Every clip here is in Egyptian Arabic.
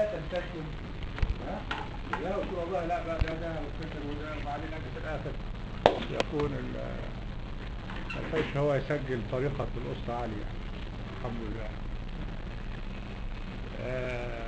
لا تلتزم ها لا قلت والله لا بقى ده ده مبتكر وده وبعدين اجي في الاخر يكون ال- الحش هو يسجل طريقة الأسرة عالية يعني. الحمد لله آه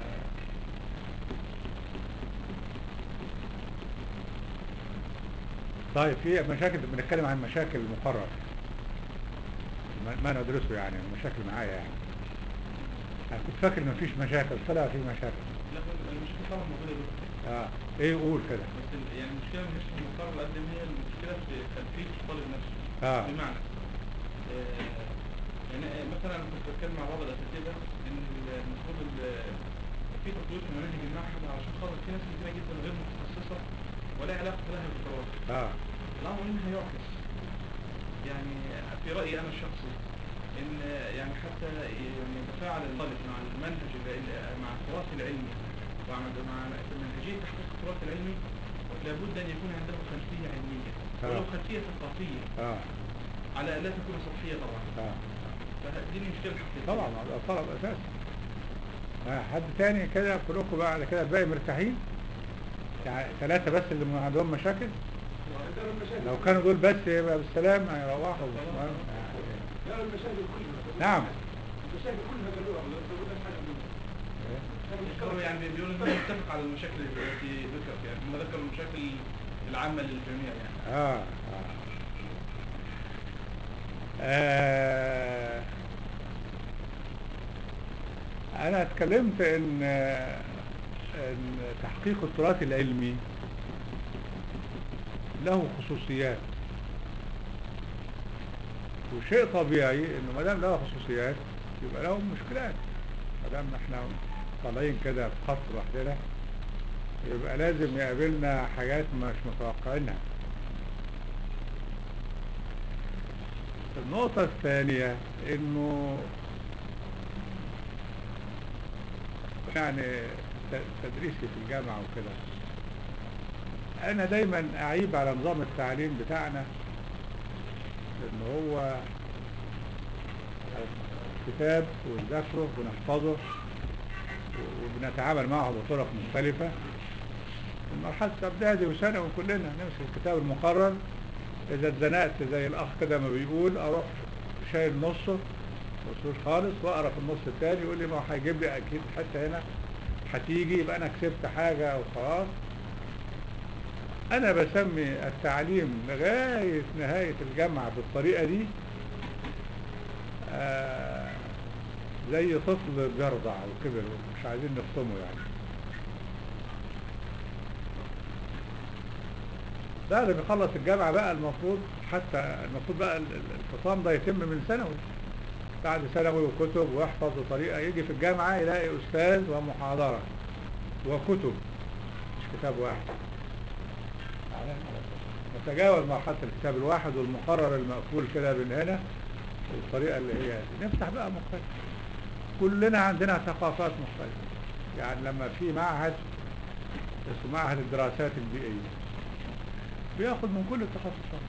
طيب في مشاكل بنتكلم عن مشاكل مقرر ما, ما ندرسه يعني المشاكل معايا يعني انا كنت فاكر ان مفيش مشاكل طلع في مشاكل لا هو المشكلة طبعا موجودة يا دكتور اه ايه قول كده بس ال- يعني المشكلة مش في المقرر قد ما هي المشكلة في خلفية الطالب نفسه اه بمعنى آه، يعني آه، مثلا انا كنت بتكلم مع بعض الاساتذه ان ال- المفروض ال- في تطوير في مناهج المعهد علشان خاطر في ناس كتيره جدا غير متخصصه ولا علاقه لها بالدراسه اه الامر منها يعكس يعني في رايي انا الشخصي ان يعني حتى يعني يتفاعل الطالب مع المنهج ال- مع التراث العلمي ومع مع منهجيه تحقيق التراث العلمي لابد ان يكون عنده خلفيه علميه ولو آه. خلفيه ثقافيه اه على لا تكون سطحيه طبعا اه فدي المشكله الحقيقيه طبعا ده طلب اساسي آه حد تاني كده كلكم بعد كده الباقي مرتاحين يعني ثلاثة بس اللي ما عندهم مشاكل لو كانوا دول بس يبقى بالسلامة يروحوا لا المشاكل كلها نعم المشاكل كلها قالوها ولا تقول حاجه منها هو يعني بيقولوا انه متفق على المشاكل التي ذكرت يعني هم ذكروا المشاكل العامه للجميع يعني آه. آه. آه. أنا اتكلمت إن إن تحقيق التراث العلمي له خصوصيات وشيء طبيعي إنه ما دام له خصوصيات يبقى له مشكلات ما دام احنا طالعين كده في خط لوحدنا يبقى لازم يقابلنا حاجات مش متوقعينها النقطة الثانية انه يعني ت- تدريسي في الجامعة وكده انا دايما اعيب على نظام التعليم بتاعنا ان هو كتاب ونذاكره ونحفظه وبنتعامل معه بطرق مختلفة المرحلة إعدادي وثانوي كلنا نمسك الكتاب المقرر إذا اتزنقت زي الأخ كده ما بيقول أروح شايل نصه مصروش خالص وأقرأ في النص التاني يقول لي ما هو هيجيب لي أكيد حتة هنا هتيجي يبقى أنا كسبت حاجة وخلاص أنا بسمي التعليم لغاية نهاية الجامعة بالطريقة دي آه زي طفل بيرضع وكبر ومش عايزين نفطمه يعني بعد ما يخلص الجامعة بقى المفروض حتى المفروض بقى ال- ال- الفطام ده يتم من ثانوي بعد ثانوي وكتب ويحفظ بطريقة يجي في الجامعة يلاقي أستاذ ومحاضرة وكتب مش كتاب واحد نتجاوز مرحلة الكتاب الواحد والمقرر المقفول كده من هنا بالطريقة اللي هي دي. نفتح بقى مختلف كلنا عندنا ثقافات مختلفة يعني لما في معهد اسمه معهد الدراسات البيئية بياخد من كل التخصصات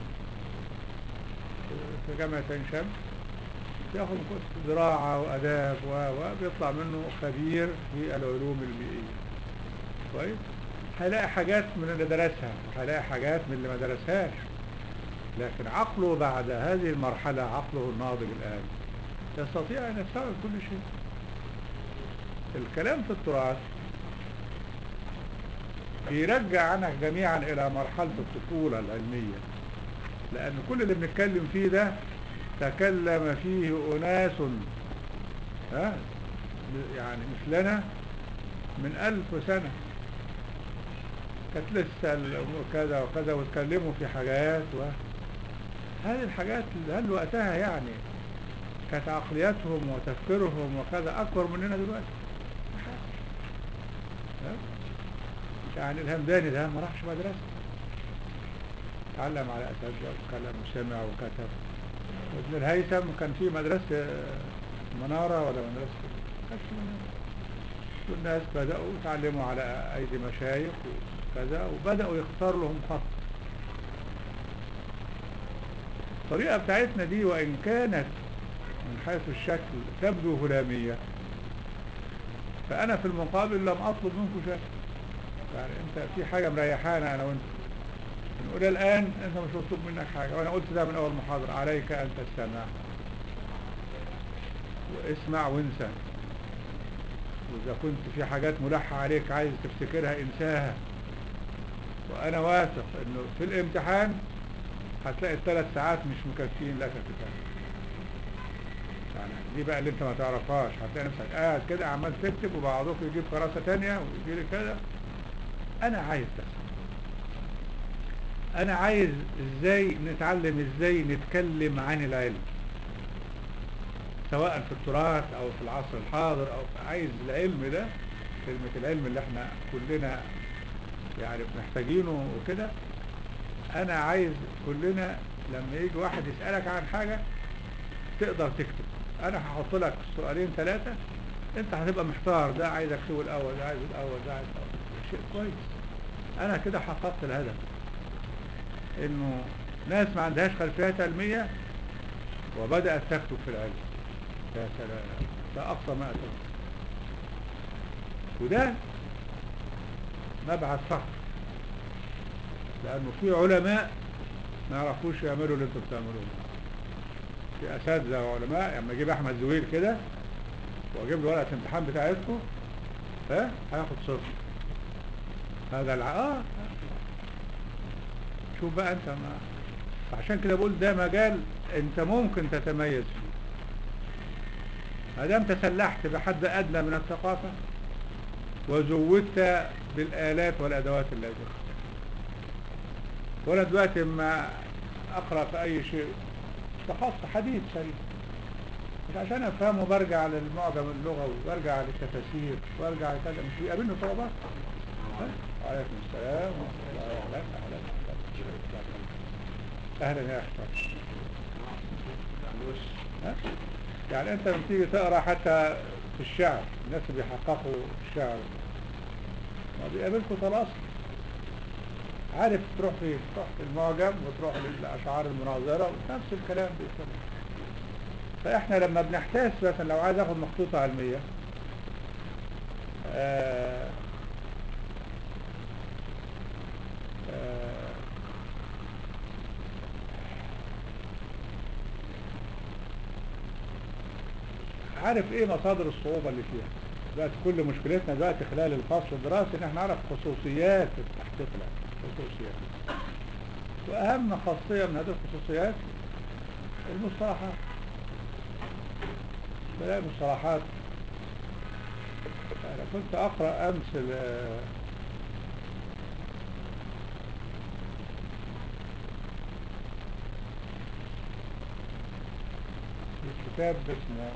في جامعة عين شمس بياخد من كل زراعة وآداب و وبيطلع منه خبير في العلوم البيئية كويس هيلاقي حاجات من اللي درسها وهيلاقي حاجات من اللي ما درسهاش لكن عقله بعد هذه المرحلة عقله الناضج الآن يستطيع أن يستوعب كل شيء الكلام في التراث بيرجعنا جميعا إلى مرحلة الطفولة العلمية لأن كل اللي بنتكلم فيه ده تكلم فيه أناس ها يعني مثلنا من ألف سنة كانت لسه الأمور كذا وكذا واتكلموا في حاجات و... هذه الحاجات هل وقتها يعني كانت عقلياتهم وتفكيرهم وكذا أكبر مننا دلوقتي ها؟ يعني الهمداني ده ما راحش مدرسة تعلم على أساتذة وتكلم وسمع وكتب ابن الهيثم كان في مدرسة منارة ولا مدرسة كانت في منارة والناس بدأوا يتعلموا على أيدي مشايخ وكذا وبدأوا يختار لهم خط الطريقة بتاعتنا دي وإن كانت من حيث الشكل تبدو هلامية فانا في المقابل لم اطلب منكم شيء يعني انت في حاجة مريحانا انا وانت نقول الان انت مش مطلوب منك حاجة وانا قلت ده من اول محاضرة عليك ان تستمع واسمع وانسى واذا كنت في حاجات ملحة عليك عايز تفتكرها انساها وانا واثق انه في الامتحان هتلاقي الثلاث ساعات مش مكفيين لك كفاية يعني دي بقى اللي انت ما تعرفهاش هتلاقي نفسك قاعد كده عمال تكتب وبعضك يجيب كراسة تانية ويجي لي كده انا عايز تسمع انا عايز ازاي نتعلم ازاي نتكلم عن العلم سواء في التراث او في العصر الحاضر او عايز العلم ده كلمة العلم اللي احنا كلنا يعني محتاجينه وكده انا عايز كلنا لما يجي واحد يسألك عن حاجة تقدر تكتب انا هحط لك سؤالين ثلاثة انت هتبقى محتار ده عايز اكتبه الاول ده عايز الاول ده عايز الاول شيء كويس انا كده حققت الهدف انه ناس ما عندهاش خلفيات علمية وبدأت تكتب في العلم يا سلام ده اقصى ما اتوقع وده مبعث فخر لانه في علماء ما يعرفوش يعملوا اللي انتم بتعملوه في اساتذه وعلماء لما اجيب احمد زويل كده واجيب له ورقه الامتحان بتاعتكم ها هياخد صفر هذا الع... آه. شوف بقى انت ما عشان كده بقول ده مجال انت ممكن تتميز فيه ما دام تسلحت بحد ادنى من الثقافه وزودت بالالات والادوات اللازمه ولا دلوقتي اما اقرا في اي شيء تخصص حديث سريع مش عشان افهمه برجع للمعجم اللغوي برجع للتفاسير برجع لكذا مش بيقابلني صعوبات ها؟ وعليكم السلام ورحمه الله وبركاته اهلا اهلا يا اخي ها؟ يعني انت لما تيجي تقرا حتى في الشعر الناس اللي بيحققوا الشعر ما بيقابلكوا طلاسم عارف تروح فين تروح المعجم وتروح للاشعار المناظره ونفس الكلام بيكون فاحنا لما بنحتاج مثلا لو عايز اخد مخطوطه علميه آه آه عارف ايه مصادر الصعوبة اللي فيها دلوقتي كل مشكلتنا دلوقتي خلال الفصل الدراسي ان احنا نعرف خصوصيات التحقيق العلمي خصوصيات واهم خاصية من هذه الخصوصيات المصطلحات بلاقي مصطلحات انا كنت اقرأ امس ال- في كتاب اسمه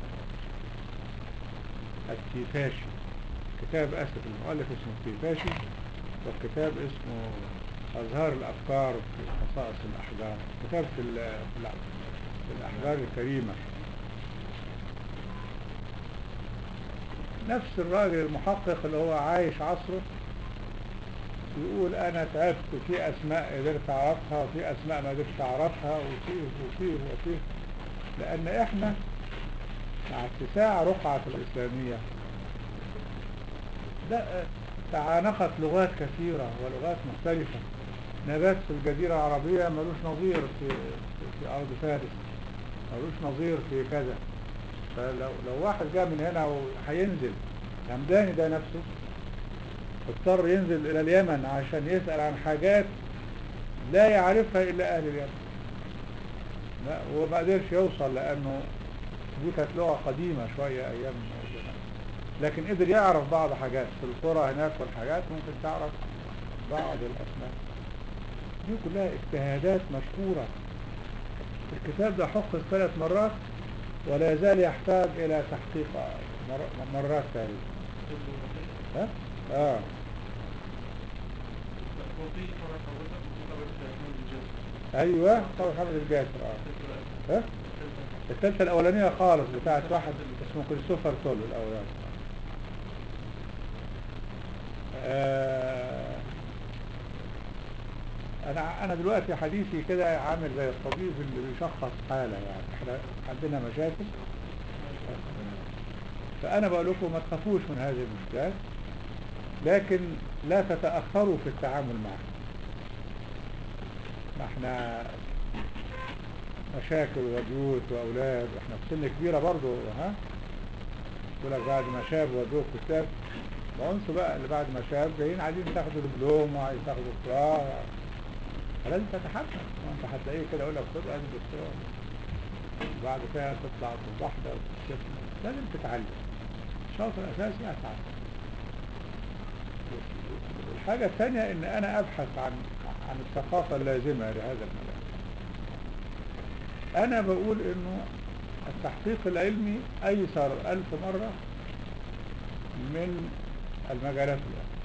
التيفاشي كتاب اسف المؤلف اسمه التيفاشي والكتاب اسمه أزهار الأفكار في خصائص الأحجار كتاب في, ال- في, الع- في الأحجار الكريمة نفس الراجل المحقق اللي هو عايش عصره يقول أنا تعبت في أسماء قدرت أعرفها وفي أسماء ما قدرتش أعرفها وفيه وفيه وفيه لأن إحنا مع اتساع رقعة الإسلامية ده تعانقت لغات كثيرة ولغات مختلفة نبات في الجزيرة العربية ملوش نظير في, في, في أرض فارس ملوش نظير في كذا فلو لو واحد جاء من هنا وهينزل همداني ده نفسه اضطر ينزل إلى اليمن عشان يسأل عن حاجات لا يعرفها إلا أهل اليمن لا وما قدرش يوصل لأنه دي كانت لغة قديمة شوية أيام زمان لكن قدر يعرف بعض حاجات في القرى هناك والحاجات ممكن تعرف بعض الأسماء دي كلها اجتهادات مشكورة الكتاب ده حقق ثلاث مرات ولا يزال يحتاج إلى تحقيق مر- مرات ثانية ها؟ آه. وفي طبعا حضرتك وفي طبعا محمد الجاسر أيوة طبعا محمد الجاسر آه. ها؟ الثالثة الأولانية خالص بتاعت واحد اسمه كريستوفر تول الأولاني آه أنا أنا دلوقتي حديثي كده عامل زي الطبيب اللي بيشخص حالة يعني إحنا عندنا مشاكل فأنا بقول لكم ما تخافوش من هذه المشكلات لكن لا تتأخروا في التعامل معها ما احنا مشاكل وبيوت وأولاد احنا في سن كبيرة برضو ها يقول لك بعد ما شاب ودوه كتاب ما انسوا بقى اللي بعد ما شاب جايين عايزين تاخدوا دبلوم وعايز تاخدوا دكتوراه لازم تتحمل وانت هتلاقيه كده يقول لك خد ادي دكتوراه وبعد كده تطلع واحدة وتستثمر لازم تتعلم الشرط الأساسي أتعلم والحاجة الثانية إن أنا أبحث عن عن الثقافة اللازمة لهذا المجال أنا بقول إنه التحقيق العلمي أيسر ألف مرة من المجالات الأخرى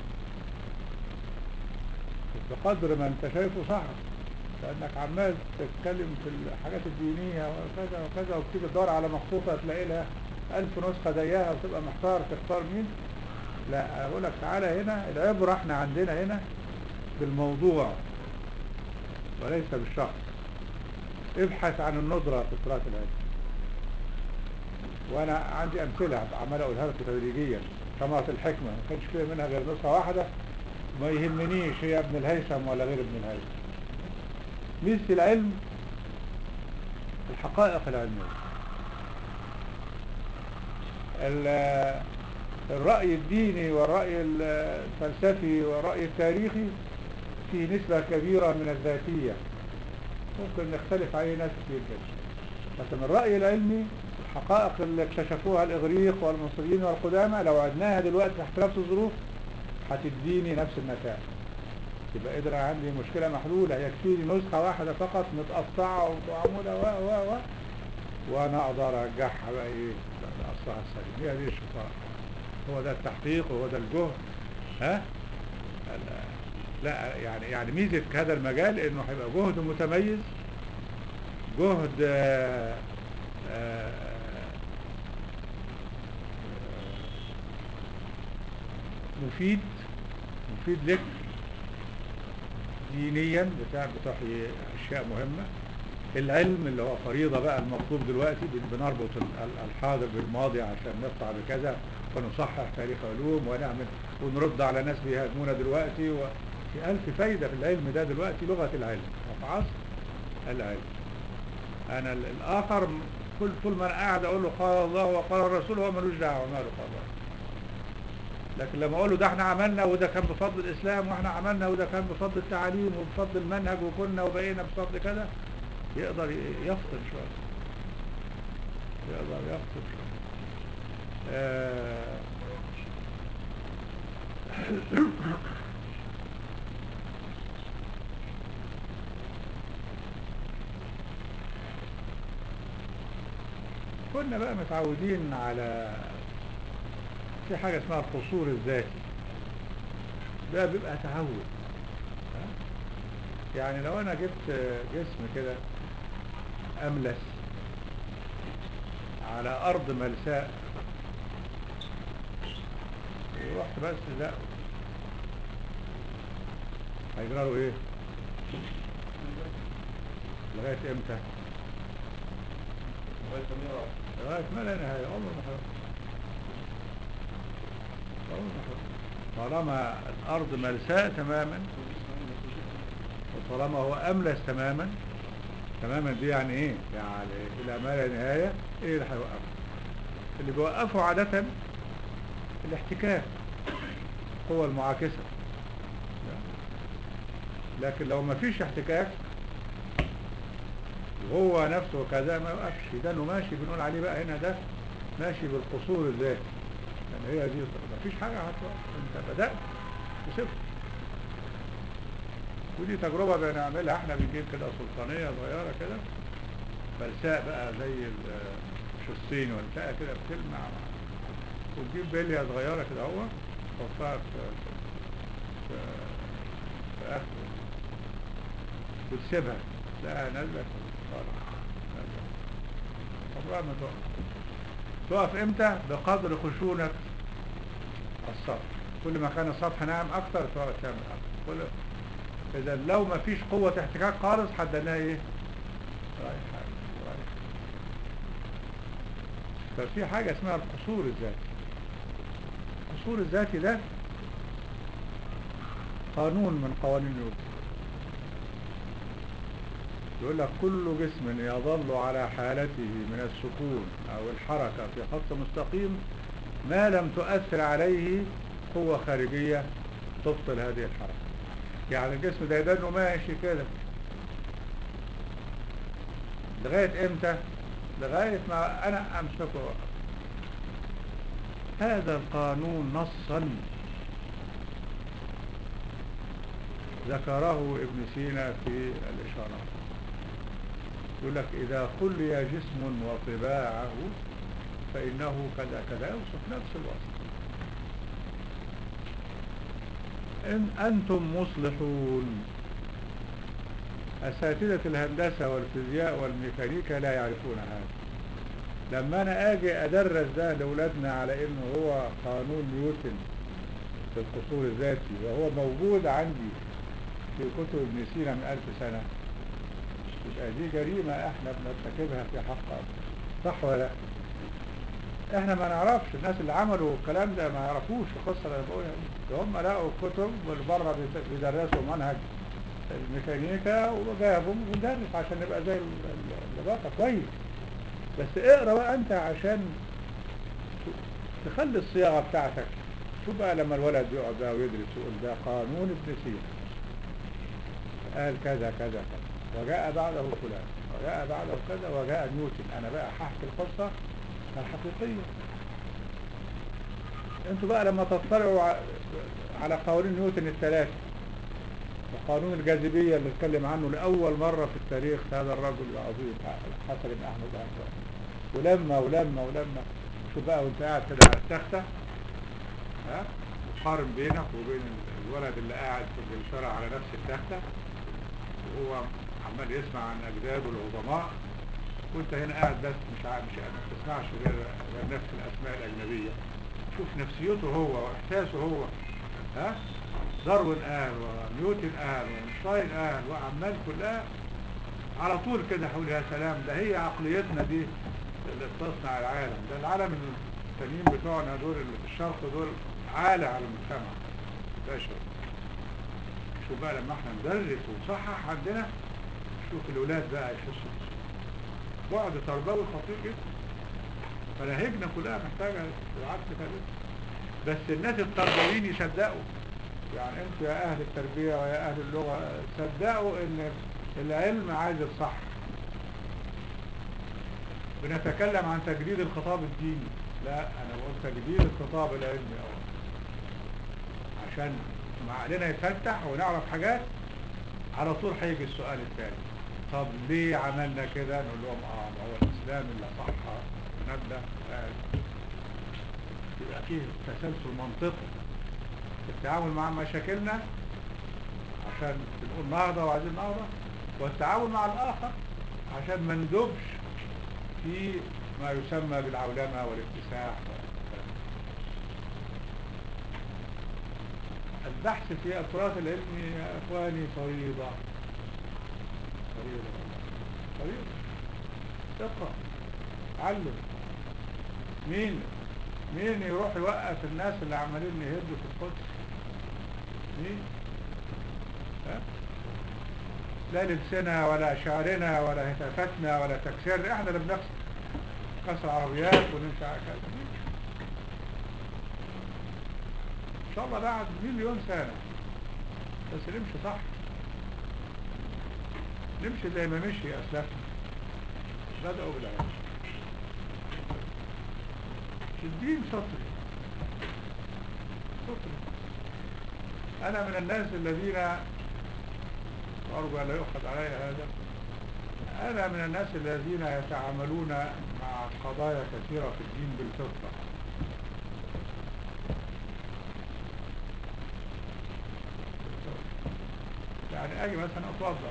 بقدر ما أنت شايفه صح لأنك عمال تتكلم في الحاجات الدينية وكذا وكذا وبتيجي تدور على مخطوطة تلاقي لها ألف نسخة زيها وتبقى محتار تختار مين لا أقول لك تعالى هنا العبرة احنا عندنا هنا بالموضوع وليس بالشخص ابحث عن الندرة في التراث العلمي وانا عندي امثلة عمال اقولها لكم تدريجيا ثمرة الحكمة ما كانش فيها منها غير نسخة واحدة ما يهمنيش هي ابن الهيثم ولا غير ابن الهيثم ميزة العلم الحقائق العلمية ال- الرأي الديني والرأي الفلسفي والرأي التاريخي في نسبة كبيرة من الذاتية ممكن نختلف عليه ناس كتير جدا لكن الرأي العلمي الحقائق اللي اكتشفوها الإغريق والمصريين والقدامى لو عدناها دلوقتي تحت نفس الظروف هتديني نفس النتائج يبقى قدر عندي مشكلة محلولة يكفيني نسخة واحدة فقط متقطعة ومعمولة و و و وانا اقدر ارجعها بقى ايه لاصلها السليم هي دي الشطاره هو ده التحقيق وهو ده الجهد ها ال- لا يعني يعني ميزه هذا المجال انه هيبقى جهد متميز جهد آه، آه، آه، مفيد مفيد لك دينيا بتاع بتحيي اشياء مهمه العلم اللي هو فريضة بقى المطلوب دلوقتي بن- بنربط ال- الحاضر بالماضي عشان نطلع بكذا ونصحح تاريخ علوم ونعمل ونرد على ناس بيهاجمونا دلوقتي وفي ألف فايدة في العلم ده دلوقتي لغة العلم وفي عصر العلم أنا ال- الآخر م- كل طول ما أنا قاعد أقول له قال الله وقال الرسول هو ملوش دعوة ماله قال الله لكن لما أقول له ده احنا عملنا وده كان بفضل الإسلام واحنا عملنا وده كان بفضل التعليم وبفضل المنهج وكنا وبقينا بفضل كذا يقدر ي- يفصل شوية يقدر يفصل شوية آه، كنا بقى متعودين على في حاجة اسمها القصور الذاتي ده بيبقى تعود ها؟ يعني لو انا جبت جسم كده املس على ارض ملساء ورحت بس لا هيجرى له ايه لغايه امتى لغايه ما لا نهايه عمر ما حرام عمر ما حرام طالما الارض ملساء تماما وطالما هو املس تماما تماما دي يعني ايه يعني الى ما لا نهايه ايه اللي هيوقفه اللي بيوقفه عاده الاحتكاك القوة المعاكسة لكن لو ما فيش احتكاك وهو نفسه كذا ما يوقفش ده انه ماشي بنقول عليه بقى هنا ده ماشي بالقصور الذاتي يعني هي دي ما فيش حاجة هتوقف انت بدأت وسبت ودي تجربة بنعملها احنا بنجيب كده سلطانية صغيرة كده بلساء بقى زي الشصين ولا بتاع كده بتلمع وتجيب بلية صغيرة كده اهو تحطها في في في اخر وتسيبها تلاقيها نازلة طالعة نازلة عمرها ما تقف تقف امتى بقدر خشونة السطح كل ما كان السطح ناعم اكتر تقعد تعمل اكتر كل اذا لو ما فيش قوة احتكاك خالص حددناها ايه رايح رايح ففي حاجة اسمها القصور الذاتي القصور الذاتي ده قانون من قوانين نيوتن يقول لك كل جسم يظل على حالته من السكون أو الحركة في خط مستقيم ما لم تؤثر عليه قوة خارجية تبطل هذه الحركة يعني الجسم ده يدنه ماشي كده لغاية امتى لغاية ما انا امسكه وأقف. هذا القانون نصا ذكره ابن سينا في الإشارات يقول لك إذا خلي جسم وطباعه فإنه كذا كذا يوصف نفس الوصف إن أنتم مصلحون أساتذة الهندسة والفيزياء والميكانيكا لا يعرفون هذا لما أنا أجي أدرس ده لأولادنا على إنه هو قانون نيوتن في القصور الذاتي وهو موجود عندي في كتب ابن سينا من ألف سنة يبقى دي جريمة احنا بنرتكبها في حق صح ولا لا احنا ما نعرفش الناس اللي عملوا الكلام ده ما يعرفوش القصة اللي أنا بقولها دي ده هم لقوا الكتب والبره بيت- بيدرسوا منهج الميكانيكا وجابوا وندرس عشان نبقى زي ال- ال- اللي بقى كويس بس اقرا بقى انت عشان ت- تخلي الصياغه بتاعتك شوف بقى لما الولد يقعد بقى ويدرس يقول ده قانون ابن سينا قال كذا كذا كذا وجاء بعده فلان وجاء بعده كذا وجاء نيوتن انا بقى هحكي القصه الحقيقيه انتوا بقى لما تطلعوا ع- على قوانين نيوتن الثلاثه وقانون الجاذبية اللي اتكلم عنه لأول مرة في التاريخ هذا الرجل العظيم حسن بن أحمد الأنصاري ولما ولما ولما شوف بقى وانت قاعد كده على التختة ها قارن بينك وبين الولد اللي قاعد في انجلترا على نفس التختة وهو عمال يسمع عن أجداده العظماء وانت هنا قاعد بس مش عارف مش ما بتسمعش غير غير نفس الأسماء الأجنبية شوف نفسيته هو وإحساسه هو ها داروين قال ونيوتن قال واينشتاين قال وعمال كلها على طول كده حول يا سلام ده هي عقليتنا دي اللي بتصنع العالم ده العالم التانيين بتوعنا دول اللي في الشرق دول عالة على المجتمع بشر شوف بقى لما احنا ندرس ونصحح عندنا شوف الولاد بقى يحسوا بس بعد تربوي خطير جدا مناهجنا كلها محتاجة العكس كده بس الناس التربويين يصدقوا يعني انتوا يا اهل التربية ويا اهل اللغة صدقوا ان العلم عايز الصح بنتكلم عن تجديد الخطاب الديني لا انا بقول تجديد الخطاب العلمي اول عشان ما علينا يتفتح ونعرف حاجات على طول هيجي السؤال الثاني طب ليه عملنا كده نقول لهم اه ما هو الاسلام اللي صح نبدا آه. يبقى فيه تسلسل منطقي في التعامل مع مشاكلنا عشان بنقول نهضة وعايزين نهضة والتعامل مع الآخر عشان ما ندبش في ما يسمى بالعولمة والاكتساح البحث في التراث العلمي يا إخواني فريضة فريضة فريضة اقرأ علم مين مين يروح يوقف الناس اللي عمالين يهدوا في القدس مين ها لا لبسنا ولا شعرنا ولا هتافاتنا ولا تكسير احنا اللي بنكسر كسر عربيات ونمشي على كذا ان شاء الله بعد مليون سنة بس نمشي صح نمشي زي ما مشي اسلافنا بدأوا بالعلم الدين سطري سطري أنا من الناس الذين وأرجو أن لا يؤخذ علي هذا أنا من الناس الذين يتعاملون مع قضايا كثيرة في الدين بالفطرة يعني أجي مثلا أتوضأ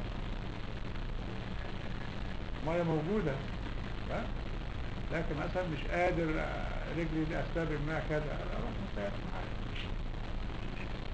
مية موجودة ها؟ لكن مثلا مش قادر رجلي لأسباب ما كذا أروح مسافر معايا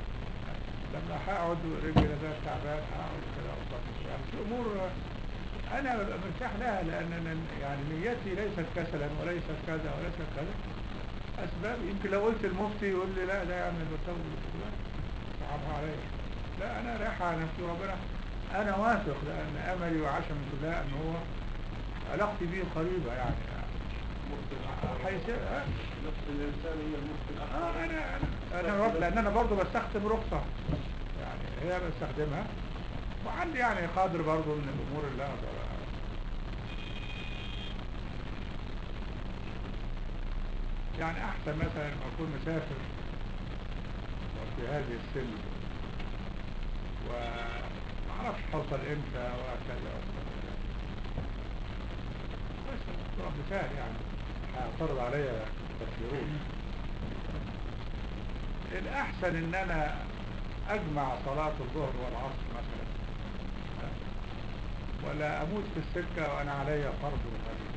لما هقعد رجلي ده تعبان هقعد كده أصلا يعني في أمور انا ببقى مرتاح لها لان أنا يعني نيتي ليست كسلا وليست كذا وليست كذا اسباب يمكن لو قلت المفتي يقول لي لا ده يعمل ويسوي لا صعبها عليا لا انا رايح على نفسي وربنا انا واثق لان املي وعشمي في الله ان هو علاقتي به قريبه يعني حيث آه. نفس الإنسان هي المخ الأخر اه انا انا انا برضه لان انا برضه بستخدم رخصه يعني هي بستخدمها وعندي يعني قدر برضه من الامور اللي اقدر أ- يعني احسن مثلا لما اكون مسافر وفي هذه السن ومعرفش حوصل امتى وكذا وكذا بس رب سهل يعني هيعترض عليا كثيرون الأحسن إن أنا أجمع صلاة الظهر والعصر مثلا ها؟ ولا أموت في السكة وأنا علي فرض وغيره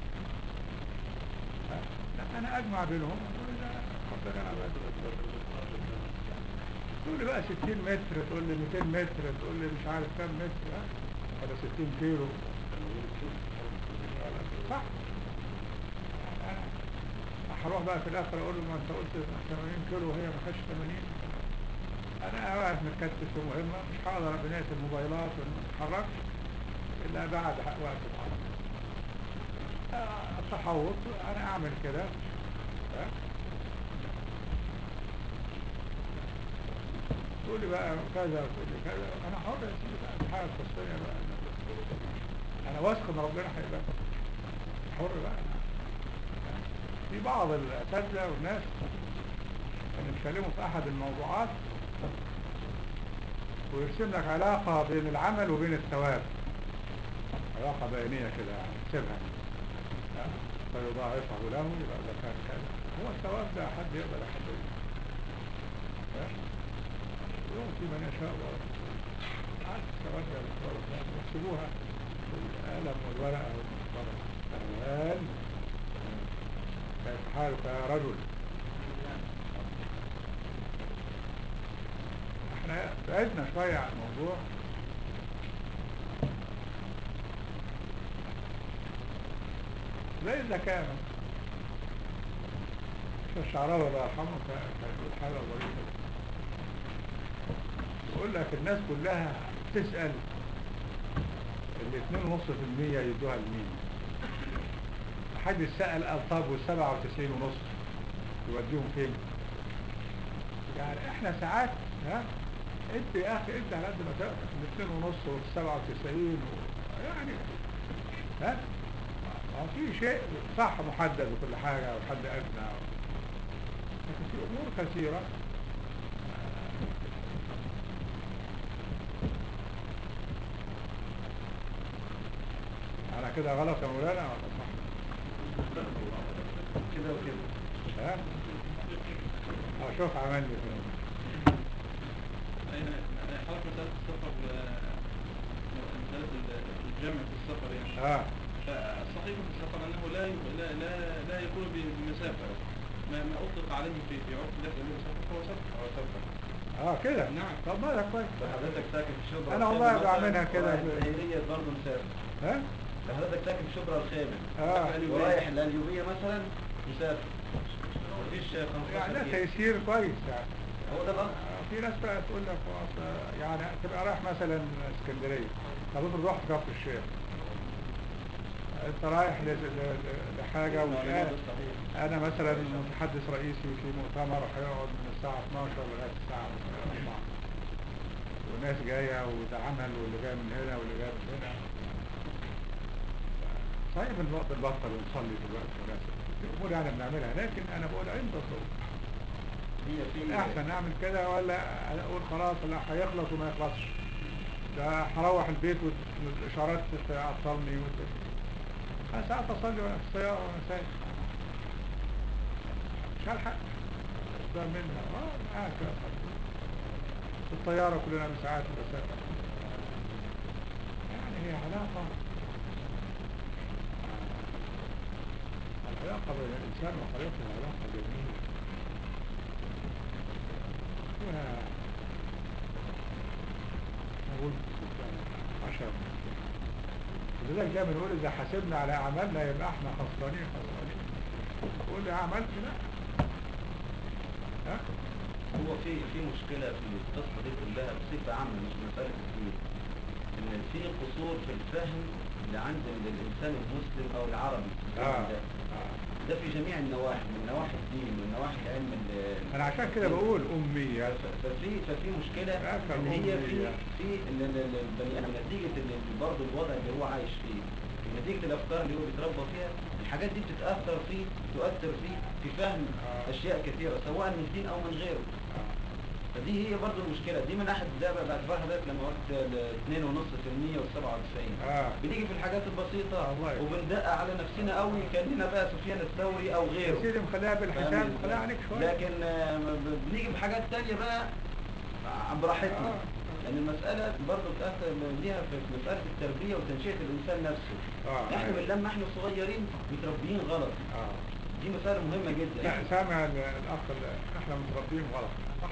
ها؟ لا أنا أجمع بينهم ولا ربنا عمل. تقول لي بقى 60 متر تقول لي 200 متر تقول لي مش عارف كام متر ها؟ ولا 60 كيلو صح أنا هروح بقى في الاخر اقول له ما انت قلت 80 كيلو وهي ما كانتش 80 انا واقف متكتف في مهمه مش هقدر بنايه الموبايلات وما اتحركش الا بعد ح- وقت العصر آه، التحوط انا اعمل كده ها؟ تقول لي بقى كذا وتقول لي كذا انا حر يا سيدي بقى دي حاجه تخصني بقى انا واثق ان ربنا هيبقى حر بقى في بعض الاساتذه والناس كانوا يتكلموا في احد الموضوعات ويرسم لك علاقه بين العمل وبين الثواب علاقه بينيه كده يعني سيبها فيضاعفه له يبقى ده كان كذا هو الثواب ده حد يقدر يحدده ها؟ يؤتي من يشاء الله عارف الثواب ده بالثواب ده يحسبوها بالقلم والورقه والمسطره أهوال كيف حالك يا رجل احنا بعدنا شوية عن الموضوع زي الذكاء مثلا. شوف الشعراوي الله يرحمه كان كان يقول حاجة ظريفة يقول لك الناس كلها تسأل الاثنين ونص في المية يدوها لمين محدش سأل الطاب والسبعة وتسعين ونص يوديهم فين يعني احنا ساعات ها انت يا اخي انت على قد ما تقدر الاثنين ونص والسبعة وتسعين و... يعني ها ما في شيء صح محدد وكل حاجة وحد ادنى لكن في امور كثيرة انا كده غلط يا مولانا ولا صح كده وكده ها اشوف عمل لي كده يعني حضرتك مسألة السفر و- مسألة ال- الجمع في السفر يعني اه فالصحيح في السفر أنه لا ي- لا لا, لا يكون بمسافة ما ما أطلق عليه في في عرف الله أنه سفر فهو سفر هو سفر اه كده نعم. طب ما ده كويس لو حضرتك ساكن في شبرا أنا الخامة والله مثلاً، بعملها كده ورايح في- الدائرية برضه مسافر ها لو حضرتك ساكن في شبرا الخامة اه ورايح القليوبية مثلا مسافر مفيش 15 يعني ده دقيقة. تيسير كويس يعني هو ده الأصل آه، في ناس بقى تقول لك أصل يعني تبقى رايح مثلا اسكندريه طب افرض رحت كفر الشيخ انت رايح ل- ل- ل- لحاجه ومش المعلومات قادر الصحيحة. انا مثلا متحدث رئيسي في مؤتمر هيقعد من الساعه 12 لغايه الساعه 4 وناس جايه وده عمل واللي جاي من هنا واللي جاي من هنا صحيح بنبطل بنبطل ونصلي في الوقت المناسب في امور يعني بنعملها لكن انا بقول عند الظروف هي في احسن اعمل كده ولا اقول خلاص لا هيخلص وما يخلصش ده هروح البيت والاشارات تعطلني وت- انا ساعات اصلي وانا في السياره وانا سايق مش هلحق ده منها اه معاك يا أخي. في الطياره كلنا بساعات بسافر يعني هي علاقه العلاقه بين الانسان وخليقته علاقه جميله فيها ود عشم لذلك دايما بنقول اذا حاسبنا على اعمالنا يبقى احنا خسرانين خسرانين تقول لي عملت لا ها هو في في مشكلة في القصة دي كلها بصفة عامة مش مسألة الدين إن في قصور في الفهم اللي عند ال- الإنسان المسلم أو العربي في الزمن اه ده آه. ده في جميع النواحي من نواحي الدين من نواحي العلم ال- انا عشان كده بقول امية ف- ففي ففي مشكلة أكثر إن هي في أمية. في ال- ال- ال- البني آدم نتيجة ال- برضه الوضع اللي هو عايش فيه ونتيجة الأفكار اللي هو بيتربى فيها الحاجات دي بتتأثر فيه تؤثر فيه في فهم آه. أشياء كثيرة سواء من الدين أو من غيره آه. فدي هي برضه المشكلة دي من أحد ده بقى باعتبار حضرتك لما قلت ال 2.5% وال97 اه بنيجي في الحاجات البسيطة الله يكرمك. وبندقق على نفسنا قوي كأننا بقى سفيان الثوري أو يا غيره سيدي مخليها بالحساب فاهم مخليها إزاي؟ عليك شوية لكن آه، ب- بنيجي بحاجات تانية بقى ع- براحتنا آه. لأن المسألة برضه بتأثر ليها في في مسألة التربية وتنشئة الإنسان نفسه اه احنا أيوة. من لما احنا صغيرين متربيين غلط اه دي مسألة مهمة جدا لا سامع ال- الاخ ال- احنا متربيين غلط صح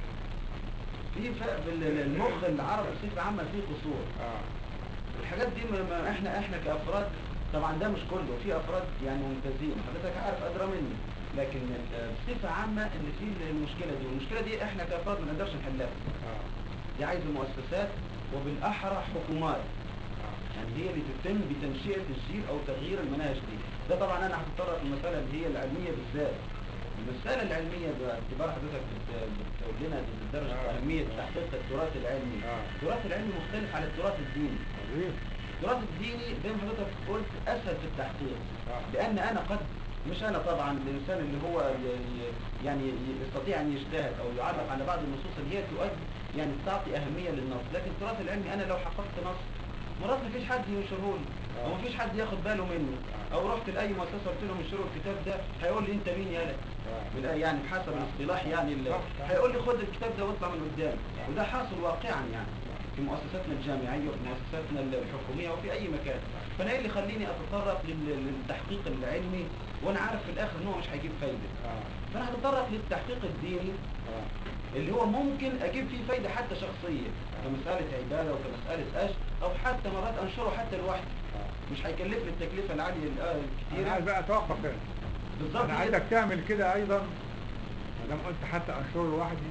في فرق بال- المخ العربي بصفة عامة فيه قصور اه الحاجات دي ما ما احنا احنا كافراد طبعا ده مش كله في افراد يعني ممتازين حضرتك عارف ادرى مني لكن ال- بصفه عامه ان في المشكله دي والمشكله دي احنا كافراد ما نقدرش نحلها اه دي عايزه مؤسسات وبالاحرى حكومات اه يعني هي اللي تتم بتنشئه الجيل او تغيير المناهج دي ده طبعا انا هتطرق للمساله اللي هي العلميه بالذات المسألة العلمية باعتبار حضرتك بت- بتقول لنا بدرجة آه. أهمية تحقيق التراث العلمي آه. التراث العلمي مختلف عن التراث الديني عظيم التراث الديني زي ما حضرتك قلت اسهل في التحقيق آه. لان انا قد مش انا طبعا الانسان اللي هو ي- يعني يستطيع ان يجتهد او يعلق على بعض النصوص اللي هي تؤدي يعني تعطي اهميه للنص لكن التراث العلمي انا لو حققت نص مرات مفيش حد ينشره لي آه. او مفيش حد ياخد باله منه او رحت لاي مؤسسه قلت لهم انشروا الكتاب ده هيقول لي انت مين يالا آه. بال- يعني بحسب الاصطلاح يعني ال- صح، صح. هيقول لي خد الكتاب ده واطلع من قدام وده حاصل واقعا يعني في مؤسساتنا الجامعيه وفي مؤسساتنا الحكوميه وفي اي مكان فانا ايه اللي يخليني اتطرق لل- للتحقيق العلمي وانا عارف في الاخر ان هو مش هيجيب فايده اه فانا هتطرق للتحقيق الديني اه اللي هو ممكن اجيب فيه فايده حتى شخصيه كمساله عباده وكمساله اجر او حتى مرات انشره حتى لوحدي اه مش هيكلفني التكلفه العاليه ال- آه انا الكتيره عايز بقى اتوقف هنا بالظبط انا هي عايزك تعمل كده ايضا ما دام قلت حتى انشره لوحدي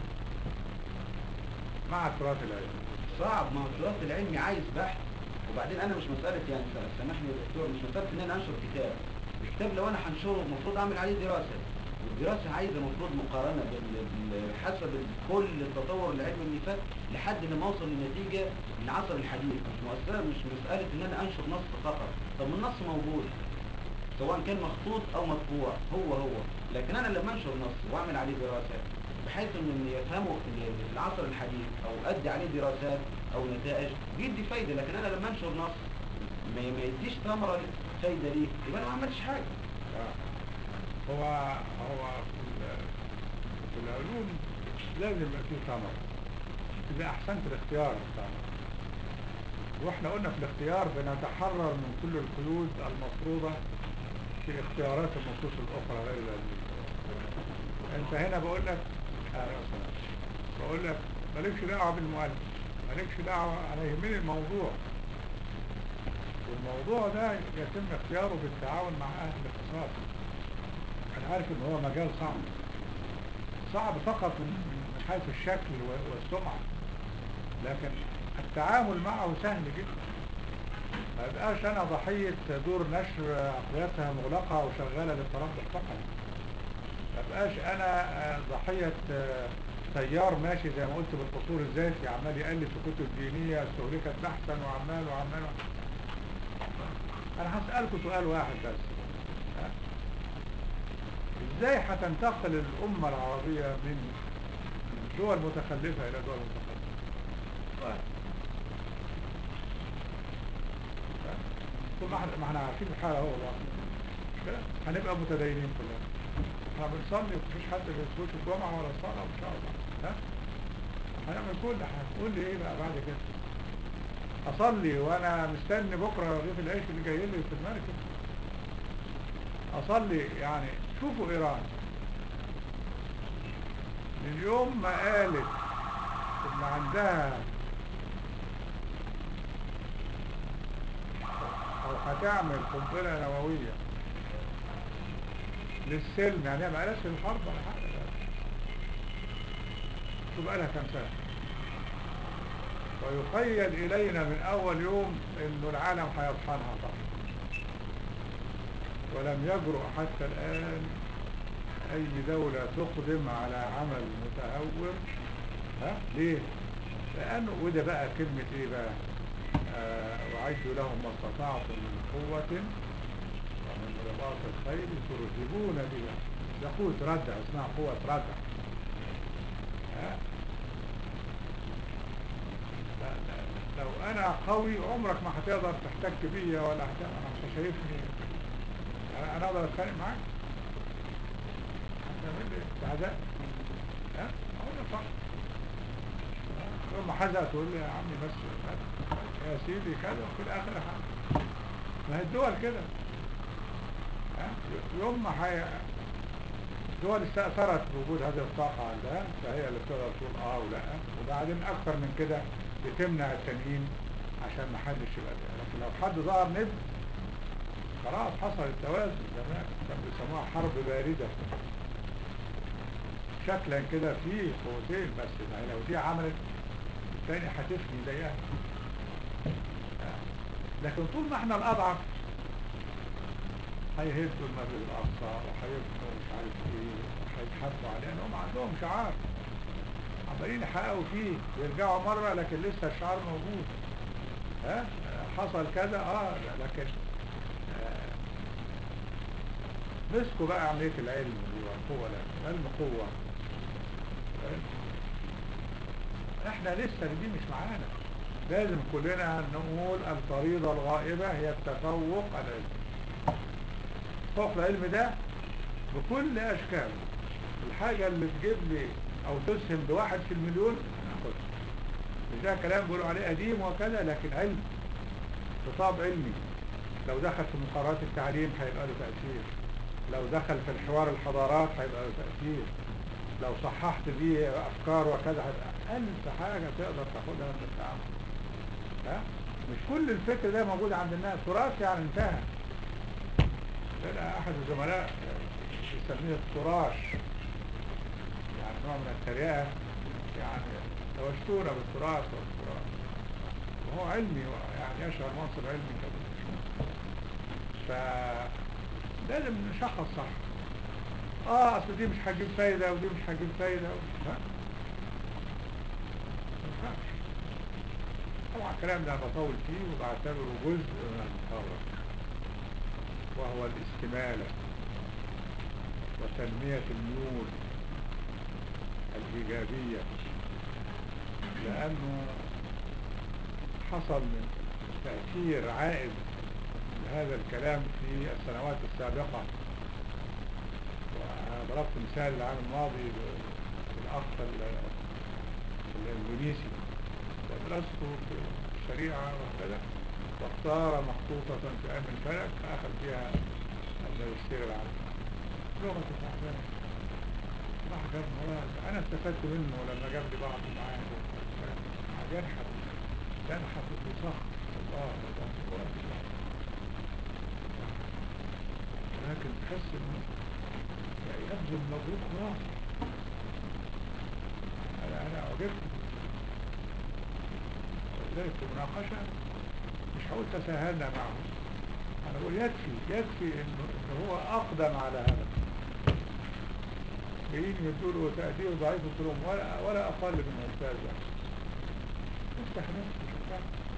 مع التراث العلمي صعب ما هو التراث العلمي عايز بحث وبعدين انا مش مساله يعني سامحني يا دكتور مش مساله ان انا انشر كتاب الكتاب لو انا هنشره المفروض اعمل عليه دراسه والدراسه عايزه المفروض مقارنه بال- بال- حسب كل التطور العلمي اللي فات لحد لما اوصل لنتيجه العصر الحديث مش مساله مش مساله ان انا انشر نص فقط طب ما النص موجود سواء كان مخطوط او مطبوع هو هو لكن انا لما انشر نص واعمل عليه دراسه بحيث انه يفهموا اللي في العصر الحديث او ادي عليه دراسات او نتائج بيدي فايده لكن انا لما انشر نص ما ما يديش ثمره فايده ليه يبقى انا ما عملتش حاجه آه. هو هو في ال- في العلوم لازم يبقى فيه ثمرة إذا أحسنت الاختيار الثمرة وإحنا قلنا في الاختيار بنتحرر من كل القيود المفروضة في اختيارات النصوص الأخرى غير العلمية أنت هنا بقول لك آه مثلا بقول لك مالكش دعوة بالمؤلف مالكش دعوة أنا يهمني الموضوع والموضوع ده يتم اختياره بالتعاون مع أهل الاختصاص أنا عارف إن هو مجال صعب صعب فقط من من حيث الشكل و- والسمعة لكن التعامل معه سهل جدا ما يبقاش أنا ضحية دور نشر أقوياتها مغلقة وشغالة للتربح فقط ما يبقاش أنا آه، ضحية آه، تيار ماشي زي ما قلت بالقصور الذاتي عمال يألف في كتب دينية استهلكت بحثا وعمال وعمال وعمال. أنا هسألكم سؤال واحد بس ها؟ ازاي هتنتقل الأمة العربية من دول متخلفة إلى دول متقدمة؟ واحد. ها؟ طول ما احنا ما احنا عارفين الحالة هو الواقع مش كده؟ هنبقى متدينين كلنا احنا بنصلي مفيش حد بيسويش الجمعة ولا الصلاة إن شاء الله ها؟ هنعمل كل هتقول لي ايه بقى بعد كده؟ اصلي وانا مستني بكره رغيف العيش اللي جاي لي في المركب اصلي يعني شوفوا ايران من يوم ما قالت ان عندها او هتعمل قنبلة نووية للسلم يعني ما قالش الحرب ولا حاجة لا. شو بقى لها كام سنة ويخيل إلينا من أول يوم إنه العالم هيطحنها طبعا ولم يجرؤ حتى الآن أي دولة تقدم على عمل متهور ها ليه؟ لأنه وده بقى كلمة إيه بقى؟ آه وعدوا لهم ما استطعتم من قوة ومن رباط الخيل ترهبون بها ده قوة ردع اسمها قوة ردع ها؟ لا لا لو أنا قوي عمرك ما هتقدر تحتك بيا ولا هتقدر أنت شايفني أنا أنا أقدر أتخانق معاك هتعمل لي استعداء ها؟ أقول لك صح يوم ما حزق تقول لي يا عمي بس هات. يا سيدي كذا وفي الآخر حاجة ما هي الدول كده ها؟ يوم ما حي... دول استأثرت بوجود هذه الطاقة عندها فهي اللي بتقدر تقول اه ولا وبعدين اكتر من كده بتمنع التانيين عشان ما حدش يبقى ده. لكن لو حد ظهر ند خلاص حصل التوازن زمان كانوا بيسموها حرب باردة شكلا كده في قوتين بس ما هي لو دي عملت الثاني هتفني زيها لكن طول ما احنا الاضعف هيهدوا المسجد الاقصى وهيبنوا مش عارف ايه وهيتحاسبوا عليه لانهم عندهم شعار عمالين يحققوا فيه يرجعوا مره لكن لسه الشعار موجود ها حصل كذا اه لكن آه مسكوا بقى عمليه العلم دي والقوه العلم قوه احنا لسه دي مش معانا لازم كلنا نقول الفريضة الغائبة هي التفوق على العلم فوق العلم ده بكل اشكاله الحاجة اللي تجيب لي او تسهم بواحد في المليون ناخدها مش ده كلام بيقولوا عليه قديم وكذا لكن علم خطاب علمي لو دخل في مقررات التعليم هيبقى له تأثير لو دخل في الحوار الحضارات هيبقى له تأثير لو صححت بيه افكار وكذا هيبقى ألف حاجة تقدر تاخدها من التعامل ها مش كل الفكر ده موجود عند الناس تراث يعني انتهى هنا احد الزملاء يسميه التراش يعني نوع من التريقة يعني توشتونا بالتراث والتراث وهو علمي يعني يشعر منصب علمي كده فلازم نشخص صح اه اصل دي مش هتجيب فايدة ودي مش هتجيب فايدة ها ما ينفعش طبعا الكلام ده بطول فيه وبعتبره جزء من المحاورة وهو الاستمالة وتنمية الميول الإيجابية لأنه حصل من تأثير عائد لهذا الكلام في السنوات السابقة وأنا ضربت مثال العام الماضي بالأخ الإندونيسي درسته في الشريعة وكذا واختار مخطوطة في علم الفلك فأخذ فيها الماجستير العام لغة التعبير راح جاب مراد أنا استفدت منه لما جاب لي بعض المعاني ينحت ينحت في صخر الله الله قرة الله لكن تحس انه يبذل مجهود خرافي انا انا عجبت ولذلك في المناقشة مش هقول تساهلنا معه انا بقول يكفي يكفي انه, إنه هو اقدم على هذا جايين يدوا تقدير ضعيف الظلم ولا ولا اقل من استاذ يعني افتح نفسك شوف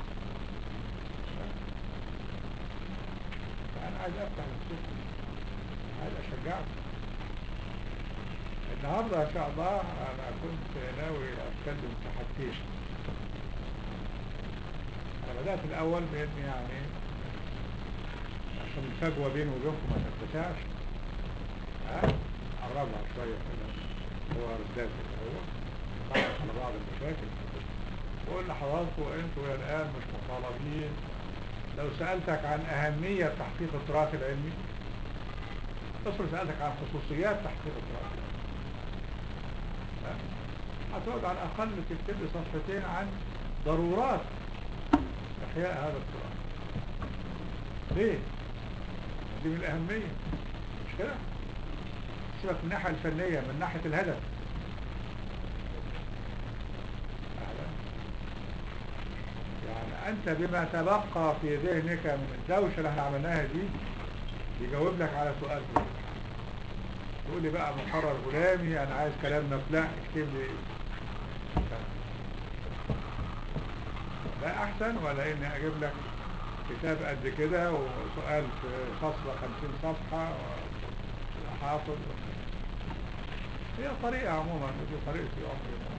انا عايز افتح نفسكم عايز اشجعكم النهاردة ان شاء الله انا كنت ناوي اتكلم في حاجتين انا بدأت الاول بان يعني عشان الفجوة بيني وبينكم ما تتسعش ها اقربها شوية كده هو ردات اللي هو نتعرف على بعض المشاكل بقول لحضراتكم انتوا الى الان مش مطالبين لو سألتك عن اهمية تحقيق التراث العلمي افرض سألتك عن خصوصيات تحقيق التراث العلمي هتقعد على الاقل تكتب لي صفحتين عن ضرورات احياء هذا التراث ليه؟ دي من الأهمية مش كده؟ سيبك من الناحية الفنية من ناحية الهدف أهلا يعني أنت بما تبقى في ذهنك من الدوشة اللي احنا عملناها دي يجاوب لك على سؤال كده تقول لي بقى مقرر غلامي أنا عايز كلام مفلح اكتب لي ده أحسن ولا إني أجيب لك كتاب قد كده وسؤال في فصل خمسين صفحة وحافظ هي طريقة عموما دي طريقة في عمري